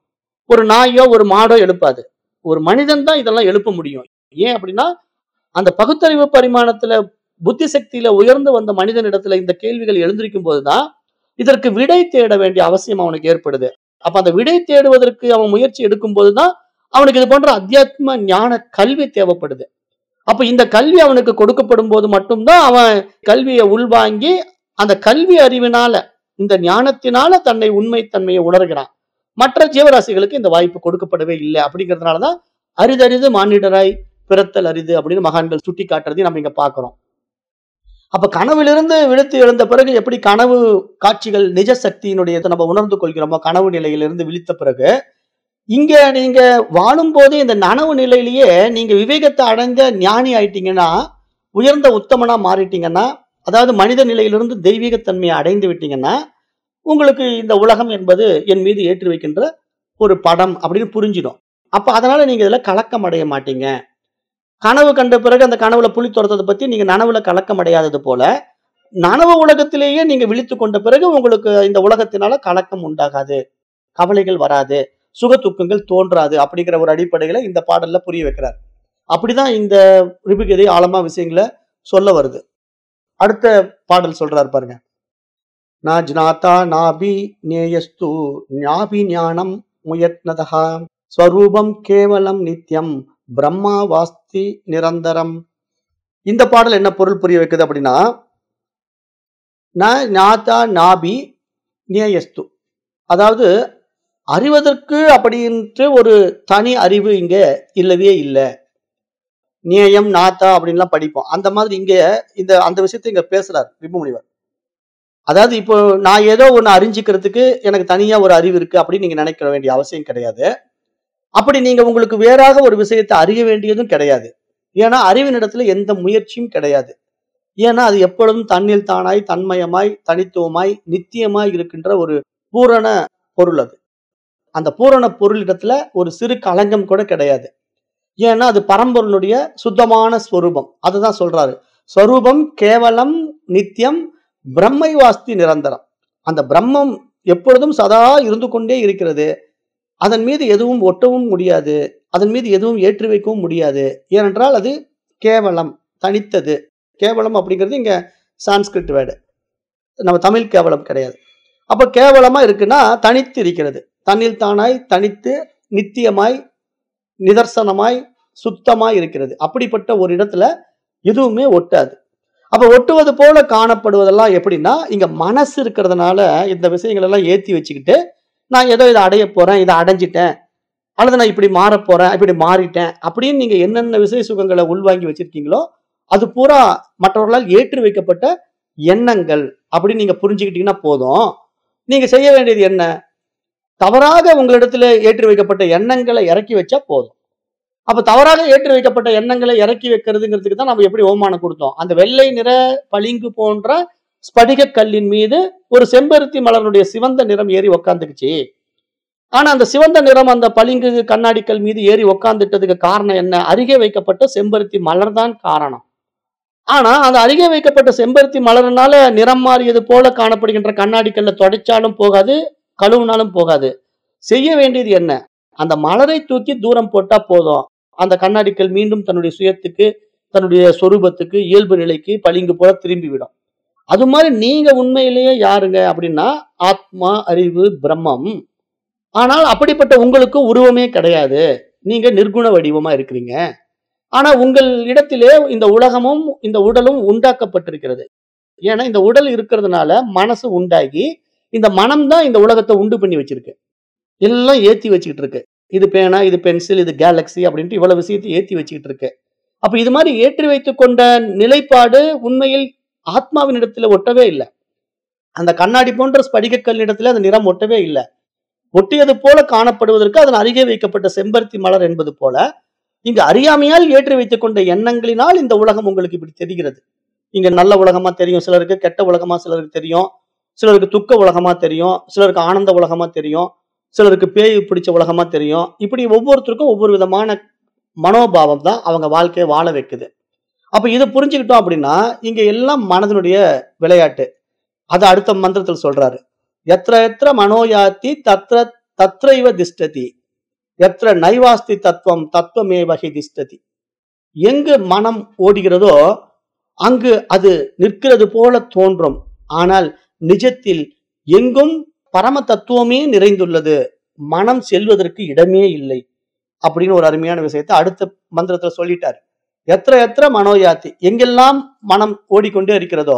S2: ஒரு நாயோ ஒரு மாடோ எழுப்பாது ஒரு மனிதன் தான் இதெல்லாம் எழுப்ப முடியும் ஏன் அப்படின்னா அந்த பகுத்தறிவு பரிமாணத்துல புத்தி சக்தியில உயர்ந்து வந்த மனிதனிடத்துல இந்த கேள்விகள் எழுந்திருக்கும் போதுதான் இதற்கு விடை தேட வேண்டிய அவசியம் அவனுக்கு ஏற்படுது அப்ப அந்த விடை தேடுவதற்கு அவன் முயற்சி எடுக்கும் போதுதான் அவனுக்கு இது போன்ற அத்தியாத்ம ஞான கல்வி தேவைப்படுது அப்ப இந்த கல்வி அவனுக்கு கொடுக்கப்படும் போது மட்டும்தான் அவன் கல்வியை உள்வாங்கி அந்த கல்வி அறிவினால இந்த ஞானத்தினால தன்னை உண்மைத்தன்மையை உணர்கிறான் மற்ற ஜீவராசிகளுக்கு இந்த வாய்ப்பு கொடுக்கப்படவே இல்லை அப்படிங்கிறதுனாலதான் அரிதரிது மானிடராய் பிறத்தல் அரிது அப்படின்னு மகான்கள் சுட்டி காட்டுறதையும் நம்ம இங்க பாக்குறோம் அப்ப கனவிலிருந்து விழித்து எழுந்த பிறகு எப்படி கனவு காட்சிகள் நிஜ சக்தியினுடைய நம்ம உணர்ந்து கொள்கிறோமோ கனவு நிலையிலிருந்து விழித்த பிறகு இங்க நீங்க வாழும் போதே இந்த நனவு நிலையிலேயே நீங்க விவேகத்தை அடைந்த ஞானி ஆயிட்டீங்கன்னா உயர்ந்த உத்தமனா மாறிட்டீங்கன்னா அதாவது மனித நிலையிலிருந்து தெய்வீகத்தன்மையை அடைந்து விட்டீங்கன்னா உங்களுக்கு இந்த உலகம் என்பது என் மீது ஏற்றி வைக்கின்ற ஒரு படம் அப்படின்னு புரிஞ்சிடும் அப்ப அதனால நீங்க இதுல கலக்கம் அடைய மாட்டீங்க கனவு கண்ட பிறகு அந்த கனவுல புலி துரத்ததை பத்தி நீங்க நனவுல கலக்கம் அடையாதது போல நனவு உலகத்திலேயே நீங்க விழித்து கொண்ட பிறகு உங்களுக்கு இந்த உலகத்தினால கலக்கம் உண்டாகாது கவலைகள் வராது சுக துக்கங்கள் தோன்றாது அப்படிங்கிற ஒரு அடிப்படையில இந்த பாடல்ல புரிய வைக்கிறார் அப்படிதான் இந்த ரிபுகதை ஆழமா விஷயங்களை சொல்ல வருது அடுத்த பாடல் சொல்றாரு பாருங்க நா ஜ்ஞாதா நாபி நேயஸ்து ஞாபி ஞானம் முயத்னதா ஸ்வரூபம் கேவலம் நித்யம் பிரம்மா வாஸ்தி நிரந்தரம் இந்த பாடல் என்ன பொருள் புரிய வைக்குது அப்படின்னா ந ஞாதா நாபி நேயஸ்து அதாவது அறிவதற்கு அப்படின்ட்டு ஒரு தனி அறிவு இங்க இல்லவே இல்லை நியாயம் நாத்தா அப்படின்லாம் படிப்போம் அந்த மாதிரி இங்க இந்த அந்த விஷயத்தை இங்க பேசுறார் விபுமுனிவர் அதாவது இப்போ நான் ஏதோ ஒன்று அறிஞ்சிக்கிறதுக்கு எனக்கு தனியா ஒரு அறிவு இருக்கு அப்படின்னு நீங்க நினைக்க வேண்டிய அவசியம் கிடையாது அப்படி நீங்க உங்களுக்கு வேறாக ஒரு விஷயத்தை அறிய வேண்டியதும் கிடையாது ஏன்னா அறிவினிடத்துல எந்த முயற்சியும் கிடையாது ஏன்னா அது எப்பொழுதும் தன்னில் தானாய் தன்மயமாய் தனித்துவமாய் நித்தியமாய் இருக்கின்ற ஒரு பூரண பொருள் அது அந்த பூரண பொருளிடத்துல ஒரு சிறு களங்கம் கூட கிடையாது ஏன்னா அது பரம்பொருளுடைய சுத்தமான ஸ்வரூபம் அதுதான் சொல்றாரு ஸ்வரூபம் கேவலம் நித்தியம் பிரம்மை வாஸ்தி நிரந்தரம் அந்த பிரம்மம் எப்பொழுதும் சதா இருந்து கொண்டே இருக்கிறது அதன் மீது எதுவும் ஒட்டவும் முடியாது அதன் மீது எதுவும் ஏற்றி வைக்கவும் முடியாது ஏனென்றால் அது கேவலம் தனித்தது கேவலம் அப்படிங்கிறது இங்க சான்ஸ்கிரிட் வேர்டு நம்ம தமிழ் கேவலம் கிடையாது அப்ப கேவலமா இருக்குன்னா தனித்து இருக்கிறது தன்னில் தானாய் தனித்து நித்தியமாய் நிதர்சனமாய் சுத்தமாய் இருக்கிறது அப்படிப்பட்ட ஒரு இடத்துல எதுவுமே ஒட்டாது அப்ப ஒட்டுவது போல காணப்படுவதெல்லாம் எப்படின்னா இங்க மனசு இருக்கிறதுனால இந்த விஷயங்கள் எல்லாம் ஏத்தி வச்சுக்கிட்டு நான் ஏதோ இதை அடைய போறேன் இதை அடைஞ்சிட்டேன் அல்லது நான் இப்படி மாற போறேன் இப்படி மாறிட்டேன் அப்படின்னு நீங்க என்னென்ன விசை சுகங்களை உள்வாங்கி வச்சிருக்கீங்களோ அது பூரா மற்றவர்களால் ஏற்றி வைக்கப்பட்ட எண்ணங்கள் அப்படின்னு நீங்க புரிஞ்சுக்கிட்டீங்கன்னா போதும் நீங்க செய்ய வேண்டியது என்ன தவறாக உங்களிடத்துல ஏற்றி வைக்கப்பட்ட எண்ணங்களை இறக்கி வச்சா போதும் அப்ப தவறாக ஏற்றி வைக்கப்பட்ட எண்ணங்களை இறக்கி வைக்கிறதுங்கிறதுக்கு தான் நம்ம எப்படி ஓமானம் கொடுத்தோம் அந்த வெள்ளை நிற பளிங்கு போன்ற ஸ்படிக கல்லின் மீது ஒரு செம்பருத்தி மலருடைய சிவந்த நிறம் ஏறி உக்காந்துக்குச்சு ஆனா அந்த சிவந்த நிறம் அந்த பளிங்கு கண்ணாடிக்கல் மீது ஏறி உக்காந்துட்டதுக்கு காரணம் என்ன அருகே வைக்கப்பட்ட செம்பருத்தி மலர் தான் காரணம் ஆனா அந்த அருகே வைக்கப்பட்ட செம்பருத்தி மலர்னால நிறம் மாறியது போல காணப்படுகின்ற கண்ணாடிக்கல்ல தொடச்சாலும் போகாது கழுவுனாலும் போகாது செய்ய வேண்டியது என்ன அந்த மலரை தூக்கி தூரம் போட்டா போதும் அந்த கண்ணாடிக்கல் மீண்டும் தன்னுடைய சுயத்துக்கு தன்னுடைய சொரூபத்துக்கு இயல்பு நிலைக்கு பளிங்கு போல திரும்பி விடும் அது மாதிரி நீங்க உண்மையிலேயே யாருங்க அப்படின்னா ஆத்மா அறிவு பிரம்மம் ஆனால் அப்படிப்பட்ட உங்களுக்கு உருவமே கிடையாது நீங்க நிர்குண வடிவமா இருக்கிறீங்க ஆனா உங்கள் இடத்திலே இந்த உலகமும் இந்த உடலும் உண்டாக்கப்பட்டிருக்கிறது ஏன்னா இந்த உடல் இருக்கிறதுனால மனசு உண்டாகி இந்த மனம் தான் இந்த உலகத்தை உண்டு பண்ணி வச்சிருக்கு எல்லாம் ஏத்தி வச்சுக்கிட்டு இருக்கு இது பேனா இது பென்சில் இது கேலக்ஸி அப்படின்ட்டு இவ்வளவு விஷயத்தை ஏத்தி வச்சுக்கிட்டு இருக்கு அப்ப இது மாதிரி ஏற்றி வைத்துக் கொண்ட நிலைப்பாடு உண்மையில் ஆத்மாவின் இடத்துல ஒட்டவே இல்லை அந்த கண்ணாடி போன்ற ஸ்படிகக்கல் இடத்துல அந்த நிறம் ஒட்டவே இல்லை ஒட்டியது போல காணப்படுவதற்கு அதன் அருகே வைக்கப்பட்ட செம்பருத்தி மலர் என்பது போல இங்கு அறியாமையால் ஏற்றி வைத்துக் கொண்ட எண்ணங்களினால் இந்த உலகம் உங்களுக்கு இப்படி தெரிகிறது இங்க நல்ல உலகமா தெரியும் சிலருக்கு கெட்ட உலகமா சிலருக்கு தெரியும் சிலருக்கு துக்க உலகமா தெரியும் சிலருக்கு ஆனந்த உலகமா தெரியும் சிலருக்கு பேய் பிடிச்ச உலகமா தெரியும் இப்படி ஒவ்வொருத்தருக்கும் ஒவ்வொரு விதமான மனோபாவம் தான் அவங்க வாழ்க்கையை வாழ வைக்குது அப்ப இது புரிஞ்சுக்கிட்டோம் அப்படின்னா இங்க எல்லாம் மனதனுடைய விளையாட்டு அதை அடுத்த மந்திரத்தில் சொல்றாரு எத்திர எத்திர மனோயாத்தி தத்ர தத்ரைவ திஷ்டதி எத்திர நைவாஸ்தி தத்துவம் தத்துவமே வகை திஷ்டதி எங்கு மனம் ஓடுகிறதோ அங்கு அது நிற்கிறது போல தோன்றும் ஆனால் நிஜத்தில் எங்கும் பரம தத்துவமே நிறைந்துள்ளது மனம் செல்வதற்கு இடமே இல்லை அப்படின்னு ஒரு அருமையான விஷயத்தை அடுத்த மந்திரத்துல சொல்லிட்டார் எத்திர எத்திர மனோயாத்தி எங்கெல்லாம் மனம் ஓடிக்கொண்டே இருக்கிறதோ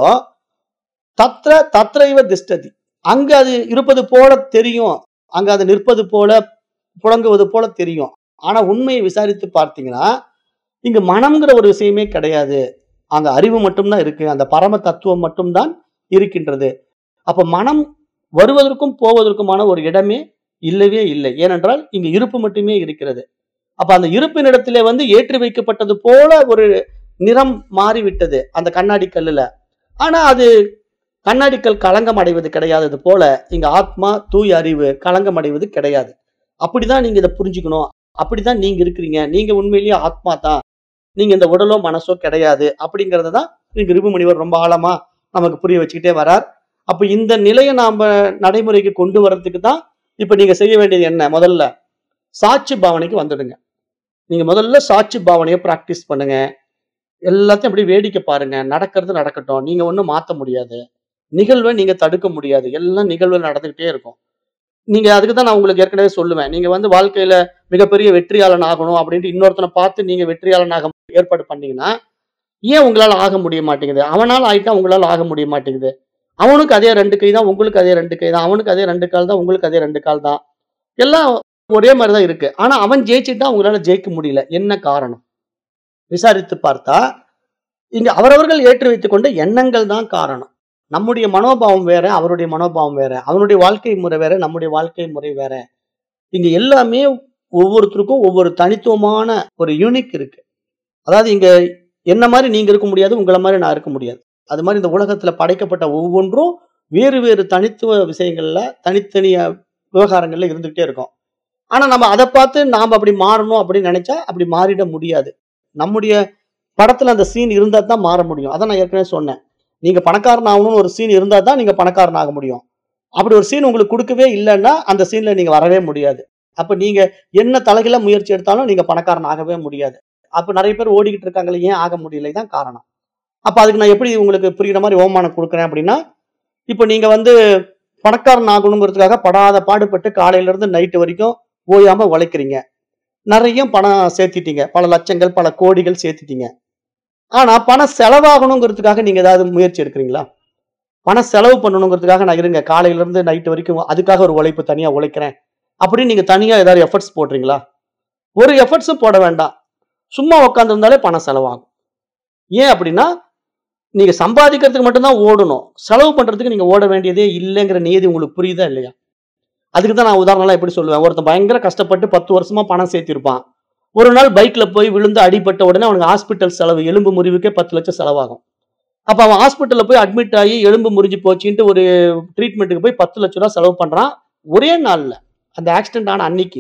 S2: தத்ர தத்ரைவ திஷ்டதி அங்க அது இருப்பது போல தெரியும் அங்க அது நிற்பது போல புழங்குவது போல தெரியும் ஆனா உண்மையை விசாரித்து பார்த்தீங்கன்னா இங்க மனம்ங்கிற ஒரு விஷயமே கிடையாது அங்க அறிவு மட்டும்தான் இருக்கு அந்த பரம தத்துவம் மட்டும்தான் இருக்கின்றது அப்ப மனம் வருவதற்கும் போவதற்குமான ஒரு இடமே இல்லவே இல்லை ஏனென்றால் இங்க இருப்பு மட்டுமே இருக்கிறது அப்ப அந்த இருப்பினிடத்திலே வந்து ஏற்றி வைக்கப்பட்டது போல ஒரு நிறம் மாறிவிட்டது அந்த கண்ணாடி கல்லுல ஆனா அது கண்ணாடி கல் களங்கம் அடைவது கிடையாதது போல இங்க ஆத்மா தூய அறிவு களங்கம் அடைவது கிடையாது அப்படிதான் நீங்க இதை புரிஞ்சுக்கணும் அப்படிதான் நீங்க இருக்கிறீங்க நீங்க உண்மையிலேயே ஆத்மா தான் நீங்க இந்த உடலோ மனசோ கிடையாது அப்படிங்கறத தான் இங்க ரிபுமணிவர் ரொம்ப ஆழமா நமக்கு புரிய வச்சுக்கிட்டே வரார் அப்ப இந்த நிலையை நாம நடைமுறைக்கு கொண்டு வர்றதுக்கு தான் இப்ப நீங்க செய்ய வேண்டியது என்ன முதல்ல சாட்சி பாவனைக்கு வந்துடுங்க நீங்க முதல்ல சாட்சி பாவனையை பிராக்டிஸ் பண்ணுங்க எல்லாத்தையும் அப்படி வேடிக்கை பாருங்க நடக்கிறது நடக்கட்டும் நீங்க ஒன்றும் மாத்த முடியாது நிகழ்வை நீங்க தடுக்க முடியாது எல்லாம் நிகழ்வு நடந்துகிட்டே இருக்கும் நீங்க அதுக்கு தான் நான் உங்களுக்கு ஏற்கனவே சொல்லுவேன் நீங்க வந்து வாழ்க்கையில மிகப்பெரிய வெற்றியாளன் ஆகணும் அப்படின்ட்டு இன்னொருத்தனை பார்த்து நீங்க வெற்றியாளனாக ஏற்பாடு பண்ணீங்கன்னா ஏன் உங்களால ஆக முடிய மாட்டேங்குது அவனால ஆயிட்டா உங்களால ஆக முடிய மாட்டேங்குது அவனுக்கு அதே ரெண்டு கை தான் உங்களுக்கு அதே ரெண்டு கை தான் அவனுக்கு அதே ரெண்டு கால் தான் உங்களுக்கு அதே ரெண்டு கால் தான் எல்லாம் ஒரே மாதிரி தான் இருக்கு ஆனா அவன் ஜெயிச்சுட்டா உங்களால ஜெயிக்க முடியல என்ன காரணம் விசாரித்து பார்த்தா இங்க அவரவர்கள் ஏற்றி வைத்துக் கொண்ட எண்ணங்கள் தான் காரணம் நம்முடைய மனோபாவம் வேற அவருடைய மனோபாவம் வேற அவனுடைய வாழ்க்கை முறை வேற நம்முடைய வாழ்க்கை முறை வேற இங்க எல்லாமே ஒவ்வொருத்தருக்கும் ஒவ்வொரு தனித்துவமான ஒரு யூனிக் இருக்கு அதாவது இங்க என்ன மாதிரி நீங்க இருக்க முடியாது உங்களை மாதிரி நான் இருக்க முடியாது அது மாதிரி இந்த உலகத்துல படைக்கப்பட்ட ஒவ்வொன்றும் வேறு வேறு தனித்துவ விஷயங்கள்ல தனித்தனிய விவகாரங்கள்ல இருந்துகிட்டே இருக்கும் ஆனா நம்ம அதை பார்த்து நாம அப்படி மாறணும் அப்படின்னு நினைச்சா அப்படி மாறிட முடியாது நம்முடைய படத்துல அந்த சீன் இருந்தா தான் மாற முடியும் அதான் நான் ஏற்கனவே சொன்னேன் நீங்க பணக்காரன் ஆகணும்னு ஒரு சீன் இருந்தா தான் நீங்க பணக்காரன் ஆக முடியும் அப்படி ஒரு சீன் உங்களுக்கு கொடுக்கவே இல்லைன்னா அந்த சீன்ல நீங்க வரவே முடியாது அப்ப நீங்க என்ன தலைகீழ முயற்சி எடுத்தாலும் நீங்க பணக்காரன் ஆகவே முடியாது அப்ப நிறைய பேர் ஓடிக்கிட்டு இருக்காங்களே ஏன் ஆக முடியல தான் காரணம் அப்ப அதுக்கு நான் எப்படி உங்களுக்கு புரியுற மாதிரி ஓமானம் கொடுக்குறேன் அப்படின்னா இப்போ நீங்க வந்து பணக்காரன் ஆகணுங்கிறதுக்காக படாத பாடுபட்டு காலையில இருந்து நைட்டு வரைக்கும் ஓயாம உழைக்கிறீங்க நிறைய பணம் சேர்த்திட்டீங்க பல லட்சங்கள் பல கோடிகள் சேர்த்துட்டீங்க ஆனா பணம் செலவாகணுங்கிறதுக்காக நீங்க ஏதாவது முயற்சி எடுக்கிறீங்களா பணம் செலவு பண்ணணுங்கிறதுக்காக நான் இருங்க காலையில இருந்து நைட்டு வரைக்கும் அதுக்காக ஒரு உழைப்பு தனியா உழைக்கிறேன் அப்படின்னு நீங்க தனியா ஏதாவது எஃபர்ட்ஸ் போடுறீங்களா ஒரு எஃபர்ட்ஸும் போட வேண்டாம் சும்மா உட்காந்துருந்தாலே பணம் செலவாகும் ஏன் அப்படின்னா நீங்க சம்பாதிக்கிறதுக்கு மட்டும்தான் ஓடணும் செலவு பண்றதுக்கு நீங்க ஓட வேண்டியதே இல்லைங்கிற நியதி உங்களுக்கு புரியுதா இல்லையா அதுக்கு தான் நான் உதாரணம்லாம் எப்படி சொல்லுவேன் ஒருத்தன் பயங்கர கஷ்டப்பட்டு பத்து வருஷமா பணம் சேர்த்திருப்பான் ஒரு நாள் பைக்ல போய் விழுந்து அடிபட்ட உடனே அவனுக்கு ஹாஸ்பிட்டல் செலவு எலும்பு முறிவுக்கே பத்து லட்சம் செலவாகும் அப்ப அவன் ஹாஸ்பிட்டல்ல போய் அட்மிட் ஆகி எலும்பு முறிஞ்சு போச்சுன்ட்டு ஒரு ட்ரீட்மெண்ட்டுக்கு போய் பத்து லட்ச ரூபா செலவு பண்றான் ஒரே நாள்ல அந்த ஆக்சிடென்ட் ஆன அன்னைக்கு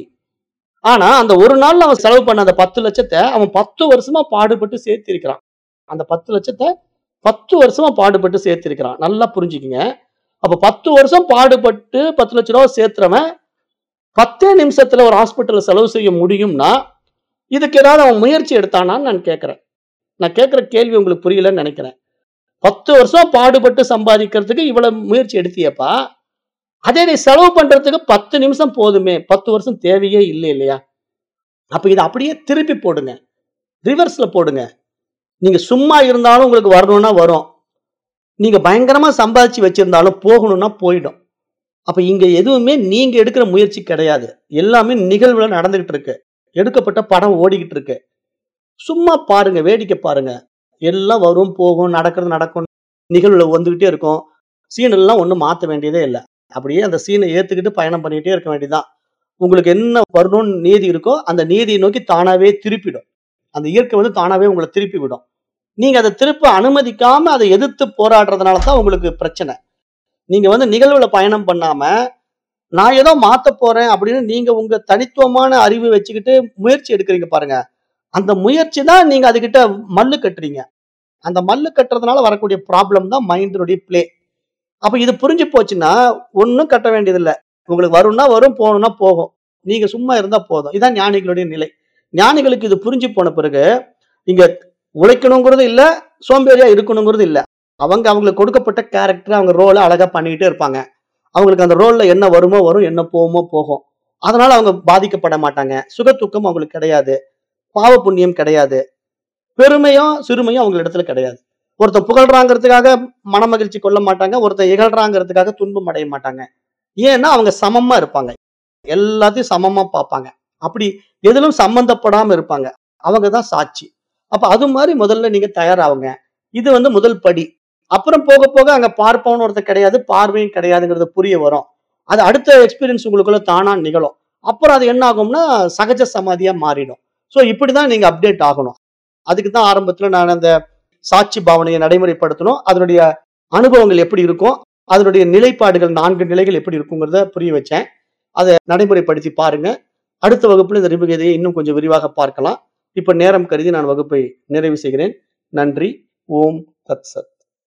S2: ஆனா அந்த ஒரு நாள்ல அவன் செலவு பண்ண அந்த பத்து லட்சத்தை அவன் பத்து வருஷமா பாடுபட்டு சேர்த்திருக்கிறான் அந்த பத்து லட்சத்தை பத்து வருஷமா பாடுபட்டு சேர்த்திருக்கிறான் நல்லா புரிஞ்சுக்கிங்க அப்ப பத்து வருஷம் பாடுபட்டு பத்து லட்ச ரூபா சேர்த்துறவன் பத்தே நிமிஷத்துல ஒரு ஹாஸ்பிட்டல்ல செலவு செய்ய முடியும்னா இதுக்கு ஏதாவது அவன் முயற்சி எடுத்தானான்னு நான் கேட்கிறேன் நான் கேட்கிற கேள்வி உங்களுக்கு புரியலன்னு நினைக்கிறேன் பத்து வருஷம் பாடுபட்டு சம்பாதிக்கிறதுக்கு இவ்வளவு முயற்சி எடுத்தியப்பா அதே நீ செலவு பண்றதுக்கு பத்து நிமிஷம் போதுமே பத்து வருஷம் தேவையே இல்லை இல்லையா அப்ப இதை அப்படியே திருப்பி போடுங்க ரிவர்ஸ்ல போடுங்க நீங்க சும்மா இருந்தாலும் உங்களுக்கு வரணும்னா வரும் நீங்க பயங்கரமா சம்பாதிச்சு வச்சிருந்தாலும் போகணும்னா போயிடும் அப்ப இங்க எதுவுமே நீங்க எடுக்கிற முயற்சி கிடையாது எல்லாமே நிகழ்வுல நடந்துகிட்டு இருக்கு எடுக்கப்பட்ட படம் ஓடிக்கிட்டு இருக்கு சும்மா பாருங்க வேடிக்கை பாருங்க எல்லாம் வரும் போகும் நடக்கிறது நடக்கும் நிகழ்வுல வந்துகிட்டே இருக்கும் சீன் எல்லாம் ஒன்றும் மாற்ற வேண்டியதே இல்லை அப்படியே அந்த சீனை ஏத்துக்கிட்டு பயணம் பண்ணிட்டே இருக்க வேண்டியதுதான் உங்களுக்கு என்ன வரணும்னு நீதி இருக்கோ அந்த நீதியை நோக்கி தானாவே திருப்பிடும் அந்த இயற்கை வந்து தானாவே உங்களை திருப்பி விடும் நீங்க அதை திருப்ப அனுமதிக்காம அதை எதிர்த்து போராடுறதுனால தான் உங்களுக்கு பிரச்சனை நீங்க வந்து நிகழ்வுல பயணம் பண்ணாம நான் ஏதோ மாத்த போறேன் அப்படின்னு நீங்க உங்க தனித்துவமான அறிவு வச்சுக்கிட்டு முயற்சி எடுக்கிறீங்க பாருங்க அந்த முயற்சி தான் நீங்க அதுகிட்ட மல்லு கட்டுறீங்க அந்த மல்லு கட்டுறதுனால வரக்கூடிய ப்ராப்ளம் தான் மைண்டினுடைய பிளே அப்ப இது புரிஞ்சு போச்சுன்னா ஒன்றும் கட்ட வேண்டியதில்லை உங்களுக்கு வரும்னா வரும் போகணும்னா போகும் நீங்க சும்மா இருந்தா போதும் இதான் ஞானிகளுடைய நிலை ஞானிகளுக்கு இது புரிஞ்சு போன பிறகு இங்க உழைக்கணுங்கிறது இல்ல சோம்பேறியா இருக்கணுங்கிறது இல்ல அவங்க அவங்களுக்கு கொடுக்கப்பட்ட கேரக்டர் அவங்க ரோலை அழகா பண்ணிக்கிட்டே இருப்பாங்க அவங்களுக்கு அந்த ரோல்ல என்ன வருமோ வரும் என்ன போகுமோ போகும் அதனால அவங்க பாதிக்கப்பட மாட்டாங்க சுக துக்கம் அவங்களுக்கு கிடையாது பாவ புண்ணியம் கிடையாது பெருமையும் சிறுமையும் அவங்க இடத்துல கிடையாது ஒருத்தன் புகழ்றாங்கிறதுக்காக மனமகிழ்ச்சி கொள்ள மாட்டாங்க ஒருத்தன் இகழ்றாங்கிறதுக்காக துன்பம் அடைய மாட்டாங்க ஏன்னா அவங்க சமமா இருப்பாங்க எல்லாத்தையும் சமமா பார்ப்பாங்க அப்படி எதிலும் சம்பந்தப்படாம இருப்பாங்க அவங்க தான் சாட்சி அப்ப அது மாதிரி முதல்ல நீங்க தயாராகுங்க இது வந்து முதல் படி அப்புறம் போக போக அங்க பார்ப்பவன் ஒருத்தர் கிடையாது பார்வையும் கிடையாதுங்கிறது புரிய வரும் அது அடுத்த எக்ஸ்பீரியன்ஸ் உங்களுக்குள்ள தானா நிகழும் அப்புறம் அது என்ன ஆகும்னா சகஜ சமாதியா மாறிடும் ஸோ இப்படிதான் நீங்க அப்டேட் ஆகணும் அதுக்கு தான் ஆரம்பத்துல நான் அந்த சாட்சி பாவனையை நடைமுறைப்படுத்தணும் அதனுடைய அனுபவங்கள் எப்படி இருக்கும் அதனுடைய நிலைப்பாடுகள் நான்கு நிலைகள் எப்படி இருக்குங்கிறத புரிய வச்சேன் அதை நடைமுறைப்படுத்தி பாருங்க அடுத்த வகுப்புல இந்த ரிபுகதையை இன்னும் கொஞ்சம் விரிவாக பார்க்கலாம் இப்ப நேரம் கருதி நான் வகுப்பை நிறைவு செய்கிறேன் நன்றி ஓம் தத் சத்